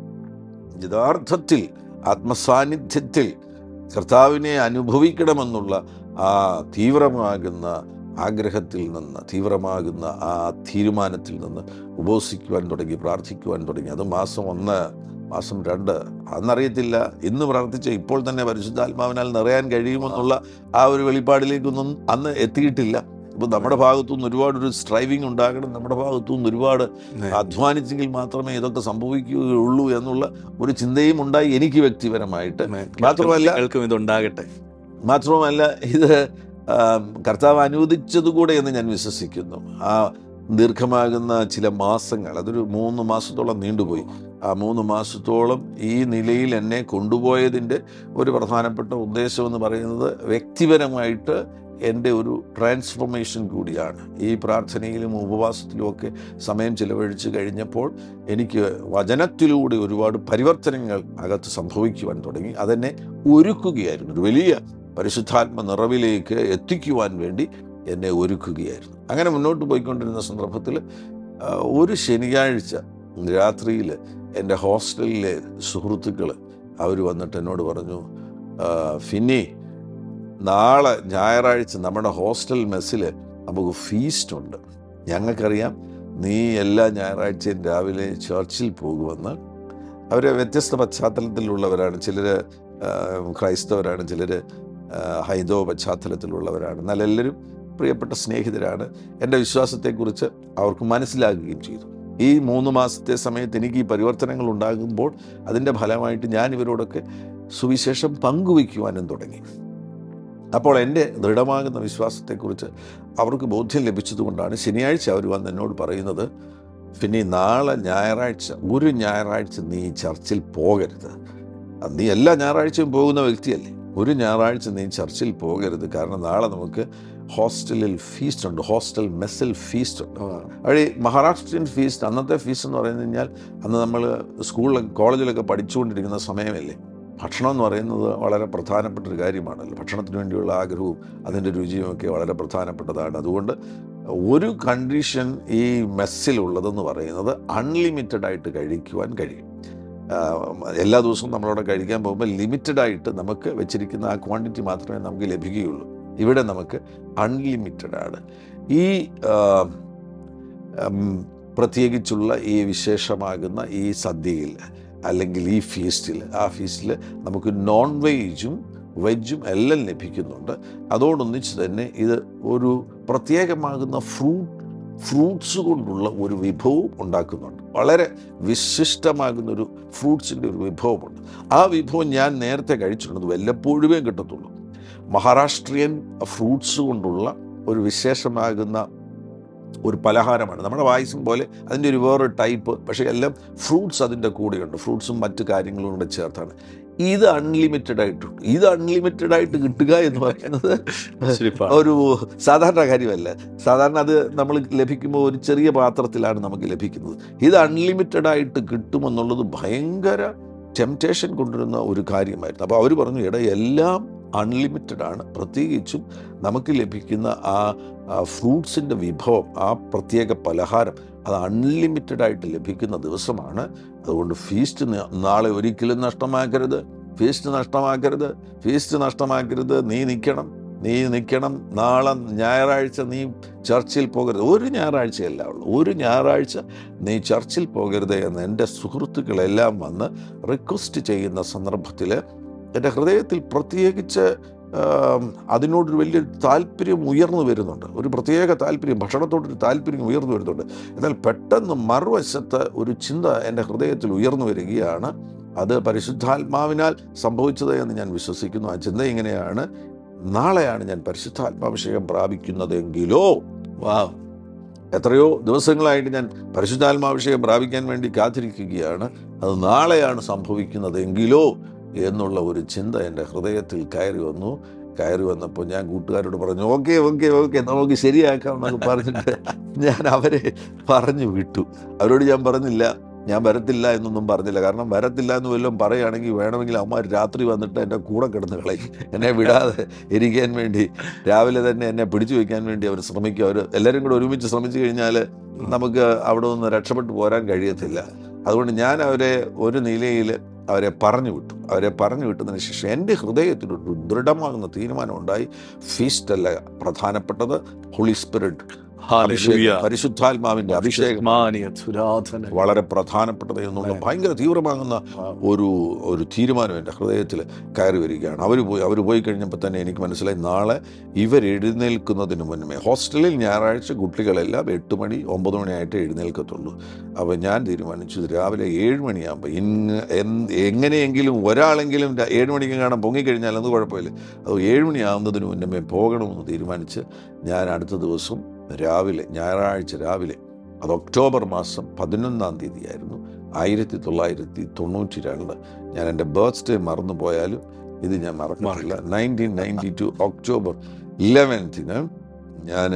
യഥാർത്ഥത്തിൽ ആത്മസാന്നിധ്യത്തിൽ കർത്താവിനെ അനുഭവിക്കണമെന്നുള്ള ആ തീവ്രമാകുന്ന ആഗ്രഹത്തിൽ നിന്ന് തീവ്രമാകുന്ന ആ തീരുമാനത്തിൽ നിന്ന് ഉപവസിക്കുവാൻ തുടങ്ങി പ്രാർത്ഥിക്കുവാൻ തുടങ്ങി അത് മാസം ഒന്ന് മാസം രണ്ട് അന്നറിയത്തില്ല ഇന്ന് പ്രാർത്ഥിച്ച ഇപ്പോൾ തന്നെ പരിശുദ്ധാത്മാവിനാൽ നിറയാൻ കഴിയുമെന്നുള്ള ആ ഒരു വെളിപ്പാടിലേക്കൊന്നും അന്ന് എത്തിയിട്ടില്ല ഇപ്പം നമ്മുടെ ഭാഗത്തുനിന്ന് ഒരുപാട് ഒരു സ്ട്രൈവിംഗ് ഉണ്ടാകണം നമ്മുടെ ഭാഗത്തുനിന്ന് ഒരുപാട് അധ്വാനിച്ചെങ്കിൽ മാത്രമേ ഇതൊക്കെ സംഭവിക്കുകയുള്ളൂ എന്നുള്ള ഒരു ചിന്തയും ഉണ്ടായി എനിക്ക് വ്യക്തിപരമായിട്ട് മാത്രമല്ല- കേൾക്കും ഇതുണ്ടാകട്ടെ മാത്രവുമല്ല ഇത് ആം, കർത്താവ് അനുവദിച്ചതുകൂടെ എന്ന് ഞാൻ വിശ്വസിക്കുന്നു ആ ദീർഘമാകുന്ന ചില മാസങ്ങൾ അതൊരു മൂന്ന് മാസത്തോളം നീണ്ടുപോയി ആ മൂന്ന് മാസത്തോളം ഈ നിലയിൽ എന്നെ കൊണ്ടുപോയതിൻ്റെ ഒരു പ്രധാനപ്പെട്ട ഉദ്ദേശം എന്ന് പറയുന്നത് വ്യക്തിപരമായിട്ട് എൻ്റെ ഒരു ട്രാൻസ്ഫോർമേഷൻ കൂടിയാണ് ഈ പ്രാർത്ഥനയിലും ഉപവാസത്തിലും ഒക്കെ സമയം ചിലവഴിച്ച് കഴിഞ്ഞപ്പോൾ എനിക്ക് വചനത്തിലൂടെ ഒരുപാട് പരിവർത്തനങ്ങൾ അകത്ത് സംഭവിക്കുവാൻ തുടങ്ങി അതെന്നെ ഒരുക്കുകയായിരുന്നു ഒരു വലിയ പരിശുദ്ധാത്മ നിറവിലേക്ക് എത്തിക്കുവാൻ വേണ്ടി എന്നെ ഒരുക്കുകയായിരുന്നു അങ്ങനെ മുന്നോട്ട് പോയിക്കൊണ്ടിരുന്ന സന്ദർഭത്തിൽ ആ, ഒരു ശനിയാഴ്ച രാത്രിയിൽ എൻ്റെ ഹോസ്റ്റലിലെ സുഹൃത്തുക്കൾ അവർ വന്നിട്ട് എന്നോട് പറഞ്ഞു "ആ, ഫിന്നി നാളെ ഞായറാഴ്ച നമ്മുടെ ഹോസ്റ്റൽ മെസ്സിൽ നമുക്ക് ഫീസ്റ്റ് ഉണ്ട് ഞങ്ങൾക്കറിയാം നീ എല്ലാ ഞായറാഴ്ചയും രാവിലെ ചർച്ചിൽ പോകുമെന്ന് അവർ വ്യത്യസ്ത പശ്ചാത്തലത്തിലുള്ളവരാണ് ചിലർ ക്രൈസ്തവരാണ് ചിലർ ഹൈന്ദവ പശ്ചാത്തലത്തിലുള്ളവരാണ് എന്നാൽ എല്ലാവരും പ്രിയപ്പെട്ട സ്നേഹിതരാണ് എൻ്റെ വിശ്വാസത്തെക്കുറിച്ച് അവർക്ക് മനസ്സിലാക്കുകയും ചെയ്തു ഈ മൂന്ന് മാസത്തെ സമയത്ത് എനിക്ക് ഈ പരിവർത്തനങ്ങൾ ഉണ്ടാകുമ്പോൾ അതിൻ്റെ ഫലമായിട്ട് ഞാൻ ഇവരോടൊക്കെ സുവിശേഷം പങ്കുവയ്ക്കുവാനും തുടങ്ങി അപ്പോൾ എൻ്റെ ദൃഢമാകുന്ന വിശ്വാസത്തെക്കുറിച്ച് അവർക്ക് ബോധ്യം ലഭിച്ചതുകൊണ്ടാണ് ശനിയാഴ്ച അവർ വന്ന് എന്നോട് പറയുന്നത് പിന്നെ നാളെ ഞായറാഴ്ച ഒരു ഞായറാഴ്ച നീ ചർച്ചിൽ പോകരുത് അത് നീ എല്ലാ ഞായറാഴ്ചയും പോകുന്ന വ്യക്തിയല്ലേ ഒരു ഞായറാഴ്ച നീ ചർച്ചിൽ പോകരുത് കാരണം നാളെ നമുക്ക് ഹോസ്റ്റലിൽ ഫീസ്റ്റ് ഉണ്ട് ഹോസ്റ്റൽ മെസ്സിൽ ഫീസ്റ്റ് ഉണ്ട് അവിടെ ഈ മഹാരാഷ്ട്രീയൻ ഫീസ്റ്റ് അന്നത്തെ ഫീസ് എന്ന് പറഞ്ഞു കഴിഞ്ഞാൽ അന്ന് നമ്മൾ സ്കൂളിലൊക്കെ കോളേജിലൊക്കെ പഠിച്ചുകൊണ്ടിരിക്കുന്ന സമയമല്ലേ ഭക്ഷണം എന്ന് പറയുന്നത് വളരെ പ്രധാനപ്പെട്ട ഒരു കാര്യമാണല്ലോ ഭക്ഷണത്തിന് വേണ്ടിയുള്ള ആഗ്രഹവും അതിൻ്റെ രുചിയും ഒക്കെ വളരെ പ്രധാനപ്പെട്ടതാണ് അതുകൊണ്ട് ഒരു കണ്ടീഷൻ ഈ മെസ്സിലുള്ളതെന്ന് പറയുന്നത് അൺലിമിറ്റഡ് ആയിട്ട് കഴിക്കുവാൻ കഴിയും ആ, എല്ലാ ദിവസവും നമ്മളവിടെ കഴിക്കാൻ പോകുമ്പോൾ ലിമിറ്റഡ് ആയിട്ട് നമുക്ക് വെച്ചിരിക്കുന്ന ആ ക്വാണ്ടിറ്റി മാത്രമേ നമുക്ക് ലഭിക്കുകയുള്ളൂ ഇവിടെ നമുക്ക് അൺലിമിറ്റഡ് ആണ് ഈ ആ, ഉം, പ്രത്യേകിച്ചുള്ള ഈ വിശേഷമാകുന്ന ഈ സദ്യയിൽ അല്ലെങ്കിൽ ഈ ഫീസ്റ്റിൽ ആ ഫീസ്റ്റിൽ നമുക്ക് നോൺ വെജും വെജും എല്ലാം ലഭിക്കുന്നുണ്ട് അതോടൊന്നിച്ച് തന്നെ ഇത് ഒരു പ്രത്യേകമാകുന്ന ഫ്രൂട്ട് ഫ്രൂട്ട്സ് കൊണ്ടുള്ള ഒരു വിഭവവും ഉണ്ടാക്കുന്നുണ്ട് വളരെ വിശിഷ്ടമാകുന്ന ഒരു ഫ്രൂട്ട്സിൻ്റെ ഒരു വിഭവമുണ്ട് ആ വിഭവം ഞാൻ നേരത്തെ കഴിച്ചിട്ടുണ്ട് വല്ലപ്പോഴുമേ കിട്ടത്തുള്ളൂ മഹാരാഷ്ട്രീയൻ ഫ്രൂട്ട്സ് കൊണ്ടുള്ള ഒരു വിശേഷമാകുന്ന ഒരു പലഹാരമാണ് നമ്മുടെ പായസം പോലെ അതിൻ്റെ ഒരു വേറൊരു ടൈപ്പ് പക്ഷേ എല്ലാം ഫ്രൂട്ട്സ് അതിൻ്റെ കൂടെയുണ്ട് ഫ്രൂട്ട്സും മറ്റു കാര്യങ്ങളും കൂടെ ചേർത്താണ് ഇത് അൺലിമിറ്റഡ് ആയിട്ടുണ്ട് ഇത് അൺലിമിറ്റഡ് ആയിട്ട് കിട്ടുക എന്ന് പറയുന്നത് ശരിപ്പാ. ഒരു സാധാരണ കാര്യമല്ല സാധാരണ അത് നമ്മൾ ലഭിക്കുമ്പോൾ ഒരു ചെറിയ പാത്രത്തിലാണ് നമുക്ക് ലഭിക്കുന്നത് ഇത് അൺലിമിറ്റഡ് ആയിട്ട് കിട്ടുമെന്നുള്ളത് ഭയങ്കര ടെംപ്റ്റേഷൻ കൊണ്ടുവരുന്ന ഒരു കാര്യമായിരുന്നു അപ്പോൾ അവർ പറഞ്ഞു എടാ എല്ലാം അൺലിമിറ്റഡ് ആണ് പ്രത്യേകിച്ചും നമുക്ക് ലഭിക്കുന്ന ആ ഫ്രൂട്ട്സിൻ്റെ വിഭവം ആ പ്രത്യേക പലഹാരം അത് അൺലിമിറ്റഡ് ആയിട്ട് ലഭിക്കുന്ന ദിവസമാണ് അതുകൊണ്ട് ഫീസ്റ്റ് ന- നാളെ ഒരിക്കലും നഷ്ടമാക്കരുത് ഫീസ്റ്റ് നഷ്ടമാക്കരുത് ഫീസ്റ്റ് നഷ്ടമാക്കരുത് നീ നിൽക്കണം നീ നിൽക്കണം നാളെ ഞായറാഴ്ച നീ ചർച്ചിൽ പോകരുത് ഒരു ഞായറാഴ്ചയല്ല ഉള്ളൂ ഒരു ഞായറാഴ്ച നീ ചർച്ചിൽ പോകരുത് എന്ന് എൻ്റെ സുഹൃത്തുക്കളെല്ലാം വന്ന് റിക്വസ്റ്റ് ചെയ്യുന്ന സന്ദർഭത്തിൽ എൻ്റെ ഹൃദയത്തിൽ പ്രത്യേകിച്ച് ആം, അതിനോടൊരു വലിയ താല്പര്യം ഉയർന്നു വരുന്നുണ്ട് ഒരു പ്രത്യേക താല്പര്യം ഭക്ഷണത്തോടൊരു താല്പര്യം ഉയർന്നു വരുന്നുണ്ട് എന്നാൽ പെട്ടെന്ന് മറുവശത്ത് ഒരു ചിന്ത എൻ്റെ ഹൃദയത്തിൽ ഉയർന്നു വരികയാണ് അത് പരിശുദ്ധാത്മാവിനാൽ സംഭവിച്ചത് എന്ന് ഞാൻ വിശ്വസിക്കുന്നു ആ ചിന്ത ഇങ്ങനെയാണ് നാളെയാണ് ഞാൻ പരിശുദ്ധാത്മാഭിഷേകം പ്രാപിക്കുന്നതെങ്കിലോ വാവ് എത്രയോ ദിവസങ്ങളായിട്ട് ഞാൻ പരിശുദ്ധാത്മാഭിഷേകം പ്രാപിക്കാൻ വേണ്ടി കാത്തിരിക്കുകയാണ് അത് നാളെയാണ് സംഭവിക്കുന്നതെങ്കിലോ എന്നുള്ള ഒരു ചിന്ത എൻ്റെ ഹൃദയത്തിൽ കയറി വന്നു കയറി വന്നപ്പോൾ ഞാൻ കൂട്ടുകാരോട് പറഞ്ഞു ഓക്കെ ഓക്കെ ഓക്കെ നമുക്ക് ശരിയാക്കാം എന്നൊക്കെ പറഞ്ഞിട്ട് ഞാൻ അവരെ പറഞ്ഞു വിട്ടു അവരോട് ഞാൻ പറഞ്ഞില്ല ഞാൻ വരത്തില്ല എന്നൊന്നും പറഞ്ഞില്ല കാരണം വരത്തില്ല എന്ന് വല്ലതും പറയുകയാണെങ്കിൽ വേണമെങ്കിൽ അവന്മാർ രാത്രി വന്നിട്ട് എൻ്റെ കൂടെ കിടന്ന് കളയും എന്നെ വിടാതെ ഇരിക്കാൻ വേണ്ടി രാവിലെ തന്നെ എന്നെ പിടിച്ചു വയ്ക്കാൻ വേണ്ടി അവർ ശ്രമിക്കും അവർ എല്ലാവരും കൂടെ ഒരുമിച്ച് ശ്രമിച്ചു കഴിഞ്ഞാൽ നമുക്ക് അവിടെ നിന്ന് രക്ഷപ്പെട്ടു പോരാൻ കഴിയത്തില്ല അതുകൊണ്ട് ഞാൻ അവരെ ഒരു നിലയിൽ അവരെ പറഞ്ഞു വിട്ടു അവരെ പറഞ്ഞു വിട്ടതിന് ശേഷം എൻ്റെ ഹൃദയത്തിലൊരു ദൃഢമാകുന്ന തീരുമാനമുണ്ടായി ഫീസ്റ്റ് അല്ല പ്രധാനപ്പെട്ടത് ഹോളി സ്പിരിറ്റ് ഹല്ലേലൂയ. പരിശുദ്ധാത്മാവിൻ്റെ അഭിഷേകം മാനിയ തുരാധന വളരെ പ്രധാനപ്പെട്ടത് എന്നുള്ള ഭയങ്കര തീവ്രമാകുന്ന ഒരു ഒരു തീരുമാനം എൻ്റെ ഹൃദയത്തിൽ കയറി വരികയാണ് അവർ പോയി അവർ പോയി കഴിഞ്ഞപ്പോൾ തന്നെ എനിക്ക് മനസ്സിലായി നാളെ ഇവർ എഴുന്നേൽക്കുന്നതിന് മുന്നമേ ഹോസ്റ്റലിൽ ഞായറാഴ്ച കുട്ടികളെല്ലാം എട്ട് മണി ഒമ്പത് മണിയായിട്ട് എഴുന്നേൽക്കത്തുള്ളൂ അപ്പോൾ ഞാൻ തീരുമാനിച്ചു ഇത് രാവിലെ ഏഴ് മണിയാകുമ്പോൾ ഇന്ന് എന്ത് എങ്ങനെയെങ്കിലും ഒരാളെങ്കിലും ര- ഏഴ് മണിക്ക് കാണാൻ പൊങ്ങിക്കഴിഞ്ഞാൽ അത് കുഴപ്പമില്ല അത് ഏഴ് മണിയാകുന്നതിന് മുന്നമേ പോകണമെന്ന് തീരുമാനിച്ച് ഞാൻ അടുത്ത ദിവസം രാവിലെ ഞായറാഴ്ച രാവിലെ അത് ഒക്ടോബർ മാസം പതിനൊന്നാം തീയതിയായിരുന്നു ആയിരത്തി തൊള്ളായിരത്തി തൊണ്ണൂറ്റി രണ്ട് ഞാൻ എൻ്റെ ബർത്ത്ഡേ മറന്നു പോയാലും ഇത് ഞാൻ മറക്കില്ല നയൻറ്റീൻ നയൻറ്റി ടു ഒക്ടോബർ ഇലവൻത്തിന് ഞാൻ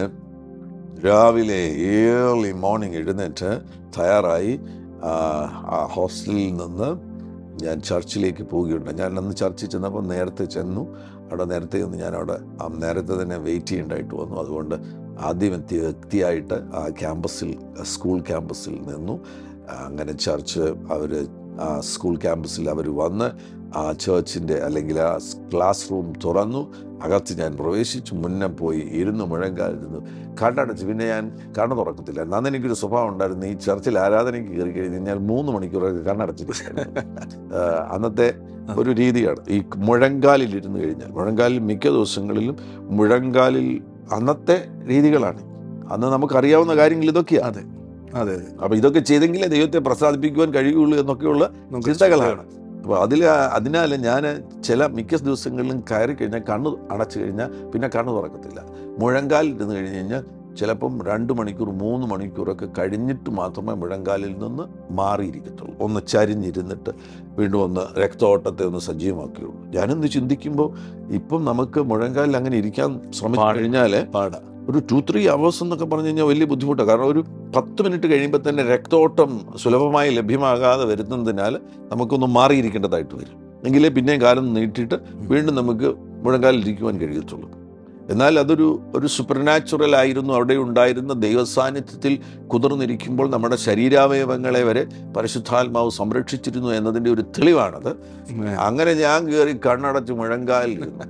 രാവിലെ ഏർലി മോർണിംഗ് എഴുന്നേറ്റ് തയ്യാറായി ആ, ആ ഹോസ്റ്റലിൽ നിന്ന് ഞാൻ ചർച്ചിലേക്ക് പോവുകയുണ്ട് ഞാൻ അന്ന് ചർച്ചിൽ ചെന്നപ്പോൾ നേരത്തെ ചെന്നു അവിടെ നേരത്തെ ഒന്ന് ഞാൻ അവിടെ ആ നേരത്തെ തന്നെ വെയിറ്റ് ചെയ്യേണ്ടതായിട്ട് വന്നു അതുകൊണ്ട് ആദ്യം എത്തിയ വ്യക്തിയായിട്ട് ആ ക്യാമ്പസിൽ സ്കൂൾ ക്യാമ്പസിൽ നിന്നു ആ, അങ്ങനെ ചർച്ച് അവർ ആ സ്കൂൾ ക്യാമ്പസിൽ അവർ വന്ന് ആ ചേർച്ചിൻ്റെ അല്ലെങ്കിൽ ആ ക്ലാസ് റൂം തുറന്നു അകത്ത് ഞാൻ പ്രവേശിച്ചു മുന്നേ പോയി ഇരുന്ന് മുഴങ്കാലിരുന്നു കണ്ണടച്ച് പിന്നെ ഞാൻ കണ്ണു തുറക്കത്തില്ല അന്ന് എനിക്കൊരു സ്വഭാവം ഉണ്ടായിരുന്നു ഈ ചർച്ചിൽ ആരാധനയ്ക്ക് കയറി കഴിഞ്ഞാൽ മൂന്ന് മണിക്കൂറൊക്കെ കണ്ണടച്ചിരിക്കുന്നു അന്നത്തെ ഒരു രീതിയാണ് ഈ മുഴങ്കാലിൽ ഇരുന്ന് കഴിഞ്ഞാൽ മുഴങ്കാലിൽ മിക്ക ദിവസങ്ങളിലും മുഴങ്കാലിൽ അന്നത്തെ രീതികളാണ് അന്ന് നമുക്കറിയാവുന്ന കാര്യങ്ങൾ ഇതൊക്കെയാണ് അതെ അതെ അതെ അപ്പോൾ ഇതൊക്കെ ചെയ്തെങ്കിലേ ദൈവത്തെ പ്രസാദിപ്പിക്കുവാൻ കഴിയുള്ളൂ എന്നൊക്കെയുള്ള നമുക്ക് ചിന്തകളാണ് അപ്പോൾ അതിൽ അതിനാൽ ഞാൻ ചില മിക്ക ദിവസങ്ങളിലും കയറി കഴിഞ്ഞാൽ കണ്ണ് അടച്ചു കഴിഞ്ഞാൽ പിന്നെ കണ്ണ് തുറക്കത്തില്ല മുഴങ്കാലിൽ ഇരുന്ന് കഴിഞ്ഞ് കഴിഞ്ഞാൽ ചിലപ്പം രണ്ട് മണിക്കൂർ മൂന്ന് മണിക്കൂറൊക്കെ കഴിഞ്ഞിട്ട് മാത്രമേ മുഴങ്കാലിൽ നിന്ന് മാറിയിരിക്കത്തുള്ളൂ ഒന്ന് ചരിഞ്ഞിരുന്നിട്ട് വീണ്ടും ഒന്ന് രക്തോട്ടത്തെ ഒന്ന് സജീവമാക്കുകയുള്ളൂ ഞാനൊന്ന് ചിന്തിക്കുമ്പോൾ ഇപ്പം നമുക്ക് മുഴങ്കാലിൽ അങ്ങനെ ഇരിക്കാൻ ശ്രമിച്ചു പാടില്ല. കഴിഞ്ഞാൽ പാടാ ഒരു ടു ത്രീ അവേഴ്സ് എന്നൊക്കെ പറഞ്ഞു കഴിഞ്ഞാൽ വലിയ ബുദ്ധിമുട്ടാണ് കാരണം ഒരു പത്ത് മിനിറ്റ് കഴിയുമ്പോൾ തന്നെ രക്തോട്ടം സുലഭമായി ലഭ്യമാകാതെ വരുന്നതിനാൽ നമുക്കൊന്ന് മാറിയിരിക്കേണ്ടതായിട്ട് വരും എങ്കിലേ പിന്നെയും കാലം നീട്ടിയിട്ട് വീണ്ടും നമുക്ക് മുഴങ്കാലിൽ ഇരിക്കുവാൻ കഴിയത്തുള്ളൂ എന്നാൽ അതൊരു ഒരു സൂപ്പർ നാച്ചുറൽ ആയിരുന്നു അവിടെ ഉണ്ടായിരുന്ന ദൈവസാന്നിധ്യത്തിൽ കുതിർന്നിരിക്കുമ്പോൾ നമ്മുടെ ശരീരാവയവങ്ങളെ വരെ പരിശുദ്ധാത്മാവ് സംരക്ഷിച്ചിരുന്നു എന്നതിൻ്റെ ഒരു തെളിവാണത് അങ്ങനെ ഞാൻ കയറി കണ്ണടച്ച് മുഴങ്കാലിരുന്നു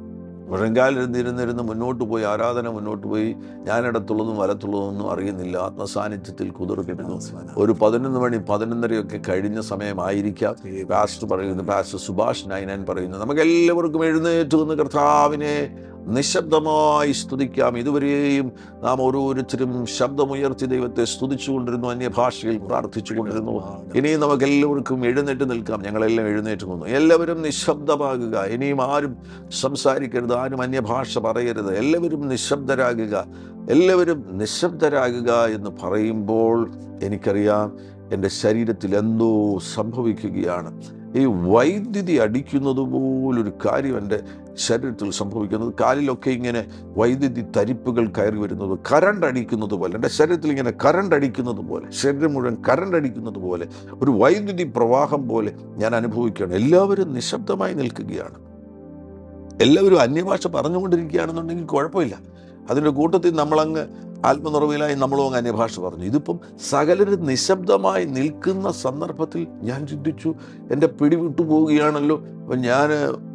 മുഴങ്കാലിരുന്നിരുന്നിരുന്ന് മുന്നോട്ട് പോയി ആരാധന മുന്നോട്ട് പോയി ഞാനിടത്തുള്ളതും വലത്തുള്ളതൊന്നും അറിയുന്നില്ല ആത്മസാന്നിധ്യത്തിൽ കുതിർന്നിരുന്നു ഒരു പതിനൊന്ന് മണി പതിനൊന്നരയൊക്കെ കഴിഞ്ഞ സമയമായിരിക്കാം പാസ്റ്റർ പറയുന്നു പാസ്റ്റർ സുഭാഷ് നൈനാൻ പറയുന്നു നമുക്ക് എല്ലാവർക്കും എഴുന്നേറ്റ് നിന്ന് കർത്താവിനെ നിശബ്ദമായി സ്തുതിക്കാം ഇതുവരെയും നാം ഓരോരുത്തരും ശബ്ദമുയർത്തി ദൈവത്തെ സ്തുതിച്ചുകൊണ്ടിരുന്നു അന്യഭാഷയിൽ പ്രാർത്ഥിച്ചുകൊണ്ടിരുന്നു ഇനിയും നമുക്ക് എല്ലാവർക്കും എഴുന്നേറ്റ് നിൽക്കാം ഞങ്ങളെല്ലാം എഴുന്നേറ്റ് നിന്നു എല്ലാവരും നിശബ്ദമാകുക ഇനിയും ആരും സംസാരിക്കരുത് ആരും അന്യഭാഷ പറയരുത് എല്ലാവരും നിശബ്ദരാകുക എല്ലാവരും നിശബ്ദരാകുക എന്ന് പറയുമ്പോൾ എനിക്കറിയാം എൻ്റെ ശരീരത്തിൽ എന്തോ സംഭവിക്കുകയാണ് ഈ വൈദ്യുതി അടിക്കുന്നത് പോലൊരു കാര്യം എൻ്റെ ശരീരത്തിൽ സംഭവിക്കുന്നത് കാലിലൊക്കെ ഇങ്ങനെ വൈദ്യുതി തരിപ്പുകൾ കയറി വരുന്നത് കരണ്ട് അടിക്കുന്നത് പോലെ എൻ്റെ ശരീരത്തിൽ ഇങ്ങനെ കരണ്ട് അടിക്കുന്നത് പോലെ ശരീരം മുഴുവൻ കരണ്ട് അടിക്കുന്നത് പോലെ ഒരു വൈദ്യുതി പ്രവാഹം പോലെ ഞാൻ അനുഭവിക്കുകയാണ് എല്ലാവരും നിശബ്ദമായി നിൽക്കുകയാണ് എല്ലാവരും അന്യഭാഷ പറഞ്ഞുകൊണ്ടിരിക്കുകയാണെന്നുണ്ടെങ്കിൽ കുഴപ്പമില്ല അതിൻ്റെ കൂട്ടത്തിൽ നമ്മളങ്ങ് ആത്മനിറവിലായി നമ്മളും അങ്ങ് അന്യഭാഷ പറഞ്ഞു ഇതിപ്പം സകലരും നിശബ്ദമായി നിൽക്കുന്ന സന്ദർഭത്തിൽ ഞാൻ ചിന്തിച്ചു എൻ്റെ പിടിവിട്ടു പോവുകയാണല്ലോ അപ്പം ഞാൻ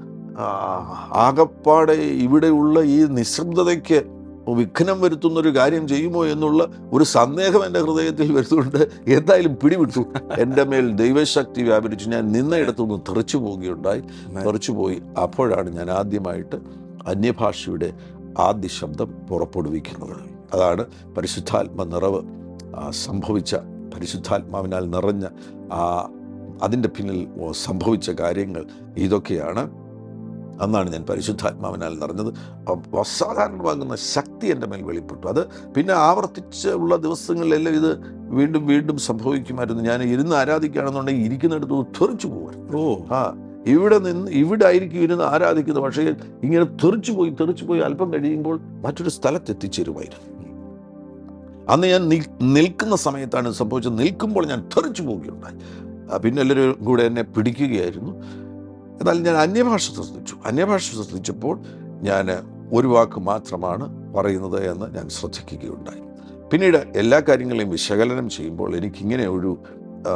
ആകപ്പാടെ ഇവിടെയുള്ള ഈ നിശബ്ദതയ്ക്ക് വിഘ്നം വരുത്തുന്ന ഒരു കാര്യം ചെയ്യുമോ എന്നുള്ള ഒരു സന്ദേഹം എൻ്റെ ഹൃദയത്തിൽ വരുന്നുണ്ട് എന്തായാലും പിടിവിട്ടു എൻ്റെ മേൽ ദൈവശക്തി വ്യാപരിച്ചു ഞാൻ നിന്നയിടത്തുനിന്ന് തെറിച്ചു പോവുകയുണ്ടായി തെറിച്ചു പോയി അപ്പോഴാണ് ഞാൻ ആദ്യമായിട്ട് അന്യഭാഷയുടെ ആദ്യ ശബ്ദം പുറപ്പെടുവിക്കുന്നത് അതാണ് പരിശുദ്ധാത്മ നിറവ് ആ, സംഭവിച്ച പരിശുദ്ധാത്മാവിനാൽ നിറഞ്ഞ ആ അതിൻ്റെ പിന്നിൽ ഓ, സംഭവിച്ച കാര്യങ്ങൾ ഇതൊക്കെയാണ് അന്നാണ് ഞാൻ പരിശുദ്ധാത്മാവിനാൽ നിറഞ്ഞത് അ- അസാധാരണമാകുന്ന ശക്തി എൻ്റെ മേൽ വെളിപ്പെട്ടു അത് പിന്നെ ആവർത്തിച്ച് ഉള്ള ദിവസങ്ങളിലെല്ലാം ഇത് വീണ്ടും വീണ്ടും സംഭവിക്കുമായിരുന്നു ഞാൻ ഇരുന്ന് ആരാധിക്കുകയാണെന്നുണ്ടെങ്കിൽ ഇരിക്കുന്നിടത്ത് തെറിച്ചു പോകും ഓ ആ ഇവിടെ നിന്ന് ഇവിടെ ആയിരിക്കും ഇരുന്ന് ആരാധിക്കുന്നത് പക്ഷേ ഇങ്ങനെ തെറിച്ചു പോയി തെറിച്ചു പോയി അല്പം കഴിയുമ്പോൾ മറ്റൊരു സ്ഥലത്ത് എത്തിച്ചേരുമായിരുന്നു അന്ന് ഞാൻ നിൽ- നിൽക്കുന്ന സമയത്താണ് ഇത് സംഭവിച്ചത് നിൽക്കുമ്പോൾ ഞാൻ തെറിച്ചു പോവുകയുണ്ടായി ആ, പിന്നെ എല്ലാവരും കൂടെ എന്നെ പിടിക്കുകയായിരുന്നു എന്നാൽ ഞാൻ അന്യഭാഷ ശ്രദ്ധിച്ചു അന്യഭാഷ ശ്രദ്ധിച്ചപ്പോൾ ഞാൻ ഒരു വാക്ക് മാത്രമാണ് പറയുന്നത് എന്ന് ഞാൻ ശ്രദ്ധിക്കുകയുണ്ടായി പിന്നീട് എല്ലാ കാര്യങ്ങളെയും വിശകലനം ചെയ്യുമ്പോൾ എനിക്കിങ്ങനെ ഒരു ആ,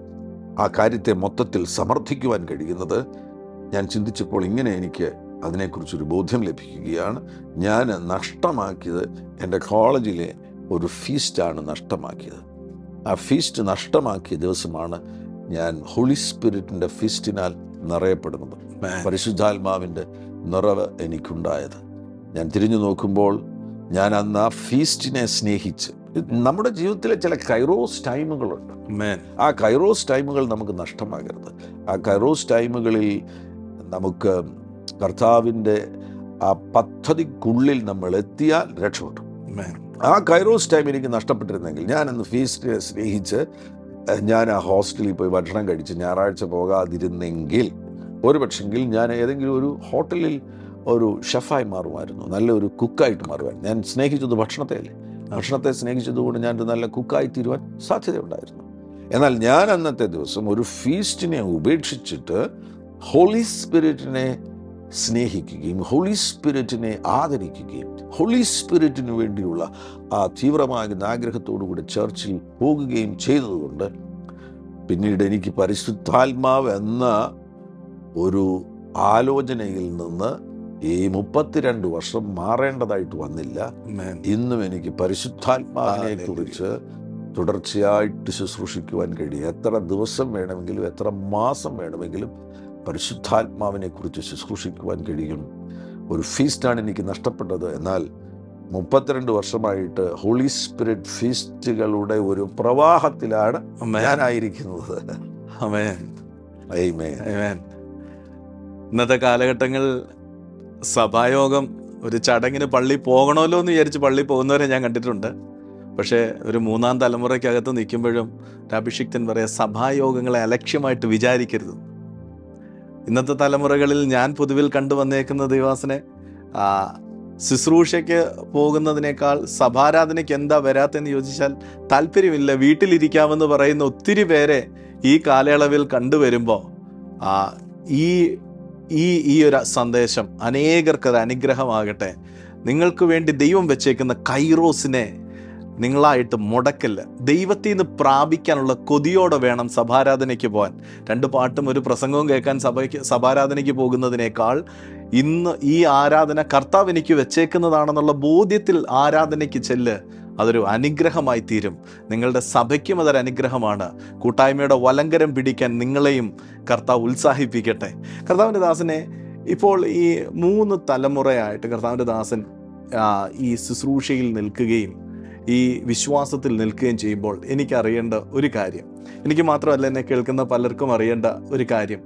ആ കാര്യത്തെ മൊത്തത്തിൽ സമർത്ഥിക്കുവാൻ കഴിയുന്നത് ഞാൻ ചിന്തിച്ചപ്പോൾ ഇങ്ങനെ എനിക്ക് അതിനെക്കുറിച്ചൊരു ബോധ്യം ലഭിക്കുകയാണ് ഞാൻ നഷ്ടമാക്കിയത് എൻ്റെ കോളേജിലെ ഒരു ഫീസ്റ്റാണ് നഷ്ടമാക്കിയത് ആ ഫീസ്റ്റ് നഷ്ടമാക്കിയ ദിവസമാണ് ഞാൻ ഹോളി സ്പിരിറ്റിൻ്റെ ഫീസ്റ്റിനാൽ നിറയപ്പെടുന്നത് പരിശുദ്ധാത്മാവിൻ്റെ നിറവ് എനിക്കുണ്ടായത് ഞാൻ തിരിഞ്ഞു നോക്കുമ്പോൾ ഞാൻ അന്ന് ആ ഫീസ്റ്റിനെ സ്നേഹിച്ച് നമ്മുടെ ജീവിതത്തിലെ ചില കൈറോസ് ടൈമുകളുണ്ട് മേൻ ആ കൈറോസ് ടൈമുകൾ നമുക്ക് നഷ്ടമാകരുത് ആ കൈറോസ് ടൈമുകളിൽ നമുക്ക് കർത്താവിൻ്റെ ആ പദ്ധതിക്കുള്ളിൽ നമ്മൾ എത്തിയാൽ രക്ഷപ്പെട്ടു മേൻ ആ കൈറോസ് ടൈം എനിക്ക് നഷ്ടപ്പെട്ടിരുന്നെങ്കിൽ ഞാൻ അന്ന് ഫീസ്റ്റിനെ സ്നേഹിച്ച് എഹ്, ഞാൻ ആ ഹോസ്റ്റലിൽ പോയി ഭക്ഷണം കഴിച്ച് ഞായറാഴ്ച പോകാതിരുന്നെങ്കിൽ ഒരു പക്ഷെങ്കിൽ ഞാൻ ഏതെങ്കിലും ഒരു ഹോട്ടലിൽ ഒരു ഷെഫായി മാറുമായിരുന്നു നല്ലൊരു കുക്കായിട്ട് മാറുമായിരുന്നു ഞാൻ സ്നേഹിച്ചത് ഭക്ഷണത്തെ അല്ലേ ഭക്ഷണത്തെ സ്നേഹിച്ചതുകൊണ്ട് ഞാൻ ഒരു നല്ല കുക്കായി തീരുവാൻ സാധ്യതയുണ്ടായിരുന്നു എന്നാൽ ഞാൻ അന്നത്തെ ദിവസം ഒരു ഫീസ്റ്റിനെ ഉപേക്ഷിച്ചിട്ട് ഹോളി സ്പിരിറ്റിനെ സ്നേഹിക്കുകയും ഹോളി സ്പിരിറ്റിനെ ആദരിക്കുകയും ഹോളി സ്പിരിറ്റിന് വേണ്ടിയുള്ള ആ തീവ്രമാകുന്ന ആഗ്രഹത്തോടുകൂടി ചർച്ചിൽ പോകുകയും ചെയ്തതുകൊണ്ട് പിന്നീട് എനിക്ക് പരിശുദ്ധാത്മാവ് എന്ന ഒരു ആലോചനയിൽ നിന്ന് ഈ മുപ്പത്തിരണ്ട് വർഷം മാറേണ്ടതായിട്ട് വന്നില്ല മേൻ ഇന്നും എനിക്ക് പരിശുദ്ധാത്മാവിനെ കുറിച്ച് തുടർച്ചയായിട്ട് ശുശ്രൂഷിക്കുവാൻ കഴിയും എത്ര ദിവസം വേണമെങ്കിലും എത്ര മാസം വേണമെങ്കിലും പരിശുദ്ധാത്മാവിനെ കുറിച്ച് ശുശ്രൂഷിക്കുവാൻ കഴിയും ഒരു ഫീസ്റ്റാണ് എനിക്ക് നഷ്ടപ്പെട്ടത് എന്നാൽ മുപ്പത്തിരണ്ട് വർഷമായിട്ട് ഹോളി സ്പിരിറ്റ് ഫീസ്റ്റുകളുടെ ഒരു പ്രവാഹത്തിലാണ് അമേൻ ഞാനായിരിക്കുന്നത് അമേൻ Amen. Amen. ഇന്നത്തെ കാലഘട്ടങ്ങൾ സഭായോഗം ഒരു ചടങ്ങിന് പള്ളി പോകണമല്ലോ എന്ന് വിചാരിച്ച് പള്ളി പോകുന്നവരെ ഞാൻ കണ്ടിട്ടുണ്ട് പക്ഷേ ഒരു മൂന്നാം തലമുറയ്ക്കകത്ത് നിൽക്കുമ്പോഴും ഒരു അഭിഷിക്തൻ പറയാം സഭായോഗങ്ങളെ അലക്ഷ്യമായിട്ട് വിചാരിക്കരുത് ഇന്നത്തെ തലമുറകളിൽ ഞാൻ പൊതുവിൽ കണ്ടുവന്നേക്കുന്ന ദൈവാസനെ ആ, ശുശ്രൂഷയ്ക്ക് പോകുന്നതിനേക്കാൾ സഭാരാധനയ്ക്ക് എന്താ വരാത്തെന്ന് ചോദിച്ചാൽ താല്പര്യമില്ല വീട്ടിലിരിക്കാമെന്ന് പറയുന്ന ഒത്തിരി പേരെ ഈ കാലയളവിൽ കണ്ടുവരുമ്പോൾ ആ ഈ ഈ ഈ ഒരു സന്ദേശം അനേകർക്ക് അത് അനുഗ്രഹമാകട്ടെ നിങ്ങൾക്ക് വേണ്ടി ദൈവം വെച്ചേക്കുന്ന കൈറോസിനെ നിങ്ങളായിട്ട് മുടക്കില്ല ദൈവത്തിൽ നിന്ന് പ്രാപിക്കാനുള്ള കൊതിയോടെ വേണം സഭാരാധനയ്ക്ക് പോകാൻ രണ്ട് പാട്ടും ഒരു പ്രസംഗവും കേൾക്കാൻ സഭയ്ക്ക് സഭാരാധനയ്ക്ക് പോകുന്നതിനേക്കാൾ ഇന്ന് ഈ ആരാധന കർത്താവ് എനിക്ക് വെച്ചേക്കുന്നതാണെന്നുള്ള ബോധ്യത്തിൽ ആരാധനയ്ക്ക് ചെല്ല് അതൊരു അനുഗ്രഹമായി തീരും നിങ്ങളുടെ സഭയ്ക്കും അതൊരു അനുഗ്രഹമാണ് കൂട്ടായ്മയുടെ വലങ്കരം പിടിക്കാൻ നിങ്ങളെയും കർത്താവ് ഉത്സാഹിപ്പിക്കട്ടെ കർത്താവിൻ്റെ ദാസനെ ഇപ്പോൾ ഈ മൂന്ന് തലമുറയായിട്ട് കർത്താവിൻ്റെ ദാസൻ ആ, ഈ ശുശ്രൂഷയിൽ നിൽക്കുകയും ഈ വിശ്വാസത്തിൽ നിൽക്കുകയും ചെയ്യുമ്പോൾ എനിക്കറിയേണ്ട ഒരു കാര്യം എനിക്ക് മാത്രമല്ല എന്നെ കേൾക്കുന്ന പലർക്കും അറിയേണ്ട ഒരു കാര്യം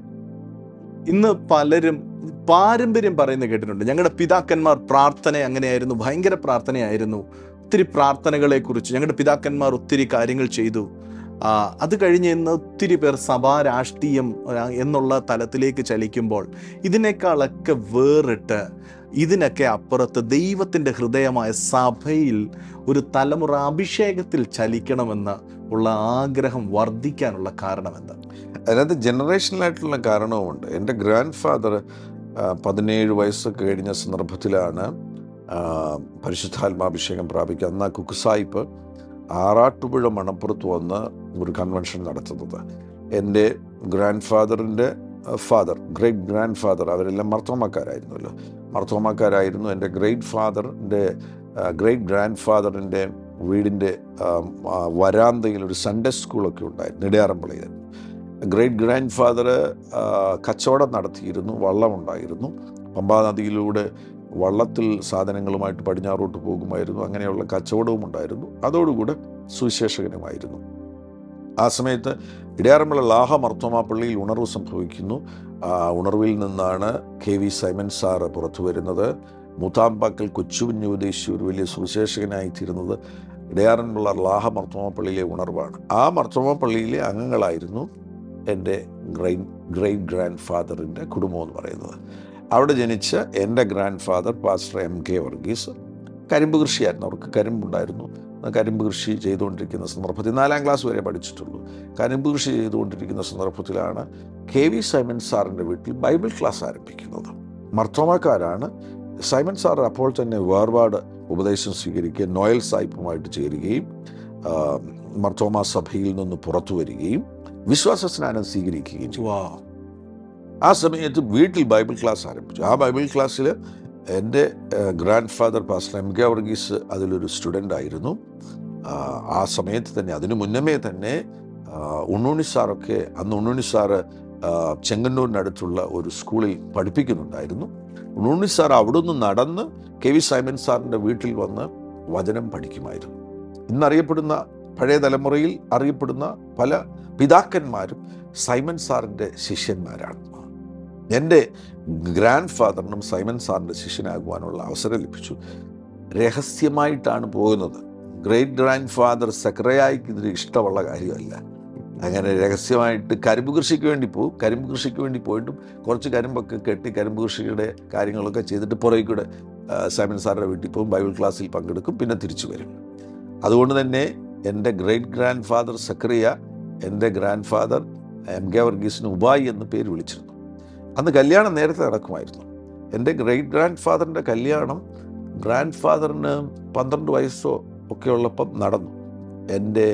ഇന്ന് പലരും പാരമ്പര്യം പറയുന്നത് കേട്ടിട്ടുണ്ട് ഞങ്ങളുടെ പിതാക്കന്മാർ പ്രാർത്ഥന അങ്ങനെയായിരുന്നു ഭയങ്കര പ്രാർത്ഥനയായിരുന്നു ഒത്തിരി പ്രാർത്ഥനകളെക്കുറിച്ച് ഞങ്ങളുടെ പിതാക്കന്മാർ ഒത്തിരി കാര്യങ്ങൾ ചെയ്തു ആ, അത് കഴിഞ്ഞ് ഇന്ന് ഒത്തിരി പേർ സഭാ രാഷ്ട്രീയം ആ, എന്നുള്ള തലത്തിലേക്ക് ചലിക്കുമ്പോൾ ഇതിനേക്കാളൊക്കെ വേറിട്ട് ഇതിനൊക്കെ അപ്പുറത്ത് ദൈവത്തിൻ്റെ ഹൃദയമായ സഭയിൽ ഒരു തലമുറ അഭിഷേകത്തിൽ ചലിക്കണമെന്ന് ഉള്ള ആഗ്രഹം വർദ്ധിക്കാനുള്ള കാരണം എന്താ അതിനകത്ത് ജനറേഷണലായിട്ടുള്ള കാരണവുമുണ്ട് എൻ്റെ ഗ്രാൻഡ് ഫാദർ പതിനേഴ് വയസ്സൊക്കെ കഴിഞ്ഞ സന്ദർഭത്തിലാണ് ആ, പരിശുദ്ധാത്മാഭിഷേകം പ്രാപിക്കുക അന്ന് ആ കുക്കുസായിപ്പ് ആറാട്ടുപുഴ മണപ്പുറത്ത് വന്ന് ഒരു കൺവെൻഷൻ നടത്തുന്നത് എൻ്റെ ഗ്രാൻഡ് ഫാദറിൻ്റെ ഫാദർ ഗ്രേറ്റ് ഗ്രാൻഡ് ഫാദർ അവരെല്ലാം മർത്തോമക്കാരായിരുന്നല്ലോ മർത്തോമക്കാരായിരുന്നു എൻ്റെ ഗ്രേറ്റ് ഫാദറിൻ്റെ ഗ്രേറ്റ് ഗ്രാൻഡ് ഫാദറിൻ്റെ വീടിൻ്റെ വരാന്തയിൽ ഒരു സൺഡേ സ്കൂളൊക്കെ ഉണ്ടായിരുന്നു ഇടയാറമ്പളയിൽ ഗ്രേറ്റ് ഗ്രാൻഡ് ഫാദർ കച്ചവടം നടത്തിയിരുന്നു വള്ളമുണ്ടായിരുന്നു പമ്പാ നദിയിലൂടെ വള്ളത്തിൽ സാധനങ്ങളുമായിട്ട് പടിഞ്ഞാറോട്ട് പോകുമായിരുന്നു അങ്ങനെയുള്ള കച്ചവടവും ഉണ്ടായിരുന്നു അതോടുകൂടെ സുവിശേഷകനുമായിരുന്നു ആ സമയത്ത് ഇടയാറമ്പള ലാഹ മർത്തോമ പള്ളിയിൽ ഉണർവ് സംഭവിക്കുന്നു ആ ഉണർവിൽ നിന്നാണ് കെ വി സൈമൻ സാറ് പുറത്തു വരുന്നത് മൂത്താമ്പാക്കൽ കൊച്ചുകുഞ്ഞു ഉദ്ദേശിച്ച് ഒരു വലിയ സുവിശേഷകനായി തീരുന്നത് ഇടയാറന്മുള്ള ലാഹ മർത്തോമ പള്ളിയിലെ ഉണർവാണ് ആ മർത്തോമ പള്ളിയിലെ അംഗങ്ങളായിരുന്നു എൻ്റെ ഗ്രൈറ്റ് ഗ്രേറ്റ് ഗ്രാൻഡ് ഫാദറിൻ്റെ കുടുംബം എന്ന് പറയുന്നത് അവിടെ ജനിച്ച എൻ്റെ grandfather pastor M K Varghese കരിമ്പ് കൃഷിയായിരുന്നു അവർക്ക് കരിമ്പുണ്ടായിരുന്നു ആ കരിമ്പ് കൃഷി ചെയ്തുകൊണ്ടിരിക്കുന്ന സന്ദർഭത്തിൽ നാലാം ക്ലാസ് വരെ പഠിച്ചിട്ടുള്ളൂ കരിമ്പ് കൃഷി ചെയ്തുകൊണ്ടിരിക്കുന്ന സന്ദർഭത്തിലാണ് കെ വി സൈമൻ സാറിൻ്റെ വീട്ടിൽ ബൈബിൾ ക്ലാസ് ആരംഭിക്കുന്നത് മർത്തോമക്കാരാണ് സൈമൻ സാർ അപ്പോൾ തന്നെ വേർപാട് ഉപദേശം സ്വീകരിക്കുക നോയൽ സായിപ്പുമായിട്ട് ചേരുകയും ആ, മർത്തോമ സഭയിൽ നിന്ന് പുറത്തു വരികയും വിശ്വാസ സ്നാനം സ്വീകരിക്കുകയും ചെയ്തു വാ ആ സമയത്ത് വീട്ടിൽ ബൈബിൾ ക്ലാസ് ആരംഭിച്ചു ആ ബൈബിൾ ക്ലാസ്സിൽ എൻ്റെ grandfather pastor M K Varghese അതിലൊരു സ്റ്റുഡൻ്റ് ആയിരുന്നു ആ, ആ സമയത്ത് തന്നെ അതിനു മുന്നമേ തന്നെ ആ, ഉണ്ണുണ്ണി സാറൊക്കെ അന്ന് ഉണ്ണുണ്ണി സാറ് ആ, ചെങ്ങന്നൂരിനടുത്തുള്ള ഒരു സ്കൂളിൽ പഠിപ്പിക്കുന്നുണ്ടായിരുന്നു ഉണ്ണുണ്ണി സാർ അവിടുന്ന് നടന്ന് കെ വി സൈമൻ സാറിൻ്റെ വീട്ടിൽ വന്ന് വചനം പഠിക്കുമായിരുന്നു ഇന്നറിയപ്പെടുന്ന പഴയ തലമുറയിൽ അറിയപ്പെടുന്ന പല പിതാക്കന്മാരും സൈമൻ സാറിൻ്റെ ശിഷ്യന്മാരാണ് എൻ്റെ ഗ്രാൻഡ് ഫാദറിനും സൈമൻ സാറിൻ്റെ ശിഷ്യനാകുവാനുള്ള അവസരം ലഭിച്ചു രഹസ്യമായിട്ടാണ് പോകുന്നത് ഗ്രേറ്റ് ഗ്രാൻഡ് ഫാദർ സെക്രയായിക്ക് ഇതിന് ഇഷ്ടമുള്ള കാര്യമല്ല അങ്ങനെ രഹസ്യമായിട്ട് കരിമ്പ് കൃഷിക്ക് വേണ്ടി പോകും കരിമ്പ് കൃഷിക്ക് വേണ്ടി പോയിട്ടും കുറച്ച് കരിമ്പൊക്കെ കെട്ടി കരിമ്പ് കൃഷിയുടെ കാര്യങ്ങളൊക്കെ ചെയ്തിട്ട് പുറകെ കൂടെ ആ, സൈമൻ സാറിൻ്റെ വീട്ടിൽ പോകും ബൈബിൾ ക്ലാസ്സിൽ പങ്കെടുക്കും പിന്നെ തിരിച്ചു വരും അതുകൊണ്ട് തന്നെ എൻ്റെ ഗ്രേറ്റ് ഗ്രാൻഡ് ഫാദർ സക്രിയ എൻ്റെ ഗ്രാൻഡ് ഫാദർ എം കെ വർഗീസിന് ഉബായി എന്ന് പേര് വിളിച്ചിരുന്നു അന്ന് കല്യാണം നേരത്തെ നടക്കുമായിരുന്നു എൻ്റെ ഗ്രേറ്റ് ഗ്രാൻഡ് ഫാദറിൻ്റെ കല്യാണം ഗ്രാൻഡ് ഫാദറിന് പന്ത്രണ്ട് വയസ്സോ ഒക്കെ ഉള്ളപ്പം നടന്നു എൻ്റെ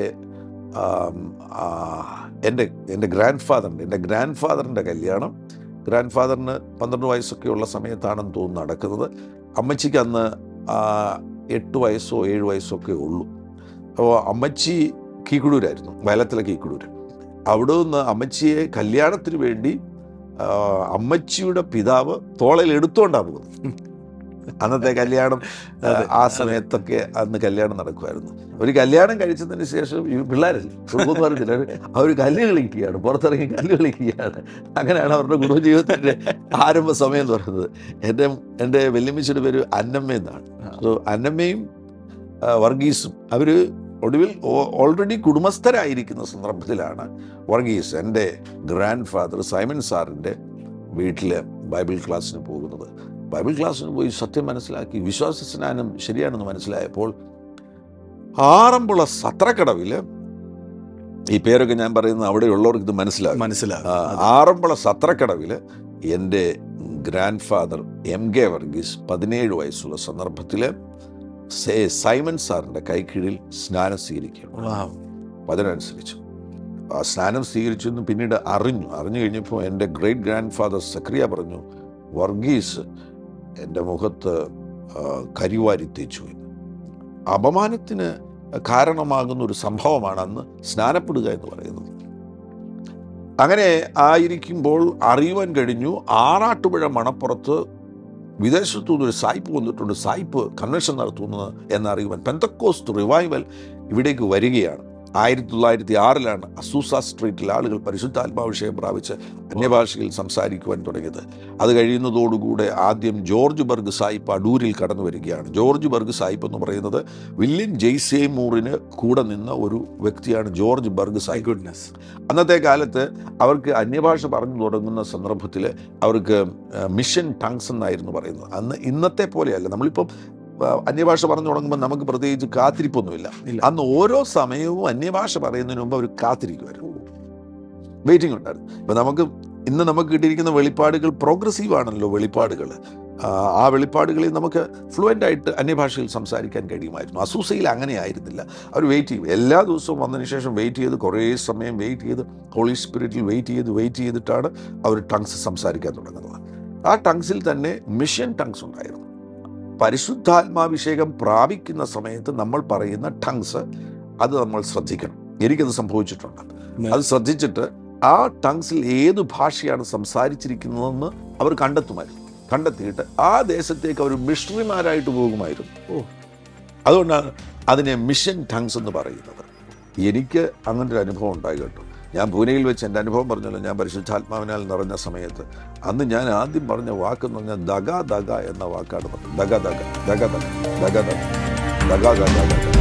ആം, ആ, എൻ്റെ എൻ്റെ ഗ്രാൻഡ് ഫാദറിൻ്റെ എൻ്റെ ഗ്രാൻഡ് ഫാദറിൻ്റെ കല്യാണം ഗ്രാൻഡ് ഫാദറിന് പന്ത്രണ്ട് വയസ്സൊക്കെ ഉള്ള സമയത്താണെന്ന് തോന്നുന്നു നടക്കുന്നത് അമ്മച്ചിക്ക് അന്ന് ആ, എട്ട് വയസ്സോ ഏഴ് വയസ്സോ ഒക്കെ ഉള്ളൂ അപ്പോൾ അമ്മച്ചി കീക്കുടൂരായിരുന്നു വയലത്തിലെ കീക്കുടൂര് അവിടെ നിന്ന് അമ്മച്ചിയെ കല്യാണത്തിന് വേണ്ടി ആ, അമ്മച്ചിയുടെ പിതാവ് തോളയിൽ എടുത്തുകൊണ്ടാണ് പോകുന്നത് അന്നത്തെ കല്യാണം ആ, അതെ, ആ അതെ. സമയത്തൊക്കെ അന്ന് കല്യാണം നടക്കുമായിരുന്നു ഒരു കല്യാണം കഴിച്ചതിന് ശേഷം ഈ പിള്ളേരല്ലേ കുടുംബം പറഞ്ഞില്ല അവർ കല്ല് കളിക്കുകയാണ് പുറത്തിറങ്ങി കല്ല് കളിക്കുകയാണ് അങ്ങനെയാണ് അവരുടെ കുടുംബജീവിതത്തിൻ്റെ ആരംഭ സമയം എന്ന് പറയുന്നത് എൻ്റെ എൻ്റെ വെല്ലുമിച്ചിയുടെ പേര് അന്നമ്മ എന്നാണ് സോ അന്നമ്മയും ആ, വർഗീസും അവർ ഒടുവിൽ ഓൾറെഡി കുടുംബസ്ഥരായിരിക്കുന്ന സന്ദർഭത്തിലാണ് വർഗീസ് എൻ്റെ ഗ്രാൻഡ് ഫാദർ സൈമൺ സാറിൻ്റെ വീട്ടിൽ ബൈബിൾ ക്ലാസ്സിന് പോകുന്നത് ബൈബിൾ ക്ലാസ്സിന് പോയി സത്യം മനസ്സിലാക്കി വിശ്വാസ സ്നാനം ശരിയാണെന്ന് മനസ്സിലായപ്പോൾ ആറന്മുള സത്രക്കടവിൽ ഈ പേരൊക്കെ ഞാൻ പറയുന്നത് അവിടെയുള്ളവർക്ക് ഇത് മനസ്സിലാകും ആ, മനസ്സിലാകും അതെ. ആറന്മുള സത്രക്കടവിൽ എൻ്റെ grandfather M K Varghese പതിനേഴ് വയസ്സുള്ള സന്ദർഭത്തിൽ സൈമൺ സാറിൻ്റെ കൈക്കീഴിൽ സ്നാനം സ്വീകരിക്കുകയാണ് വാവ്. അതിനനുസരിച്ചു ആ സ്നാനം സ്വീകരിച്ചു എന്ന് പിന്നീട് അറിഞ്ഞു അറിഞ്ഞു കഴിഞ്ഞപ്പോൾ എൻ്റെ ഗ്രേറ്റ് ഗ്രാൻഡ് ഫാദർ സക്രിയ പറഞ്ഞു വർഗീസ് എൻ്റെ മുഖത്ത് ആ, കരിവാരി തേച്ചു എന്ന്. അപമാനത്തിന് കാരണമാകുന്ന ഒരു സംഭവമാണ് അന്ന് സ്നാനപ്പെടുക എന്ന് പറയുന്നത് അങ്ങനെ ആയിരിക്കുമ്പോൾ അറിയുവാൻ കഴിഞ്ഞു ആറാട്ടുപുഴ മണപ്പുറത്ത് വിദേശത്തു നിന്ന് ഒരു സായിപ്പ് വന്നിട്ടുണ്ട് സായിപ്പ് കൺവെൻഷൻ നടത്തുന്നത് എന്നറിയുവാൻ പെന്തക്കോസ്റ്റ് റിവൈവൽ ഇവിടേക്ക് വരികയാണ് ആയിരത്തി തൊള്ളായിരത്തി ആറിലാണ് അസൂസ സ്ട്രീറ്റിൽ ആളുകൾ പരിശുദ്ധാത്മാവിഷയം പ്രാപിച്ച് അന്യഭാഷയിൽ സംസാരിക്കുവാൻ തുടങ്ങിയത് അത് കഴിയുന്നതോടുകൂടെ ആദ്യം ജോർജ് ബർഗ് സായിപ്പ് അടൂരിൽ കടന്നു വരികയാണ് ജോർജ് ബർഗ് സായിപ്പ് എന്ന് പറയുന്നത് വില്യം ജെയ്സേമൂറിന് കൂടെ നിന്ന ഒരു വ്യക്തിയാണ് ജോർജ് ബർഗ് മൈ സായിപ്പ് ഗുഡ്നസ് അന്നത്തെ കാലത്ത് അവർക്ക് അന്യഭാഷ പറഞ്ഞു തുടങ്ങുന്ന സന്ദർഭത്തിൽ അവർക്ക് ആ, മിഷൻ ടങ്സ് എന്നായിരുന്നു പറയുന്നത് അന്ന് ഇന്നത്തെ പോലെയല്ല നമ്മളിപ്പം ആ, അന്യഭാഷ പറഞ്ഞു തുടങ്ങുമ്പോൾ നമുക്ക് പ്രത്യേകിച്ച് കാത്തിരിപ്പൊന്നുമില്ല ഇല്ല. അന്ന് ഓരോ സമയവും അന്യഭാഷ പറയുന്നതിന് മുമ്പ് അവർ കാത്തിരിക്കുമായിരുന്നു വെയിറ്റിംഗ് ഉണ്ടായിരുന്നു ഇപ്പം നമുക്ക് ഇന്ന് നമുക്ക് കിട്ടിയിരിക്കുന്ന വെളിപ്പാടുകൾ പ്രോഗ്രസീവ് ആണല്ലോ വെളിപ്പാടുകൾ ആ, ആ വെളിപ്പാടുകളിൽ നമുക്ക് ഫ്ലുവൻ്റ് ആയിട്ട് അന്യഭാഷയിൽ സംസാരിക്കാൻ കഴിയുമായിരുന്നു അസൂസയിൽ അങ്ങനെ ആയിരുന്നില്ല അവർ വെയിറ്റ് ചെയ്യും എല്ലാ ദിവസവും വന്നതിന് ശേഷം വെയിറ്റ് ചെയ്ത് കുറേ സമയം വെയിറ്റ് ചെയ്ത് ഹോളി സ്പിരിറ്റിൽ വെയിറ്റ് ചെയ്ത് വെയിറ്റ് ചെയ്തിട്ടാണ് അവർ ടങ്സ് സംസാരിക്കാൻ തുടങ്ങുന്നത് ആ ടങ്സിൽ തന്നെ മിഷൻ ടങ്സ് ഉണ്ടായിരുന്നു പരിശുദ്ധാത്മാഭിഷേകം പ്രാപിക്കുന്ന സമയത്ത് നമ്മൾ പറയുന്ന ടങ്സ് അത് നമ്മൾ ശ്രദ്ധിക്കണം എനിക്കത് സംഭവിച്ചിട്ടുണ്ട് അത് ശ്രദ്ധിച്ചിട്ട് ആ ടങ്സിൽ ഏത് ഭാഷയാണ് സംസാരിച്ചിരിക്കുന്നതെന്ന് അവർ കണ്ടെത്തുമായിരുന്നു കണ്ടെത്തിയിട്ട് ആ ദേശത്തേക്ക് അവർ മിഷണറിമാരായിട്ട് പോകുമായിരുന്നു ഓ. അതുകൊണ്ടാണ് അതിനെ മിഷൻ ടങ്സ് എന്ന് പറയുന്നത് എനിക്ക് അങ്ങനെ ഒരു അനുഭവം ഉണ്ടായി കേട്ടോ ഞാൻ പൂനെയിൽ വെച്ച് എൻ്റെ അനുഭവം പറഞ്ഞല്ലോ ഞാൻ പരിശുദ്ധാത്മാവിനാൽ നിറഞ്ഞ സമയത്ത് അന്ന് ഞാൻ ആദ്യം പറഞ്ഞ വാക്കെന്ന് പറഞ്ഞാൽ ദഗ ദഗ എന്ന വാക്കാണ് പറഞ്ഞത് ദഗ ദഗ ദഗ ദഗ ദഗ ദഗ ദഗ ദഗ ദഗ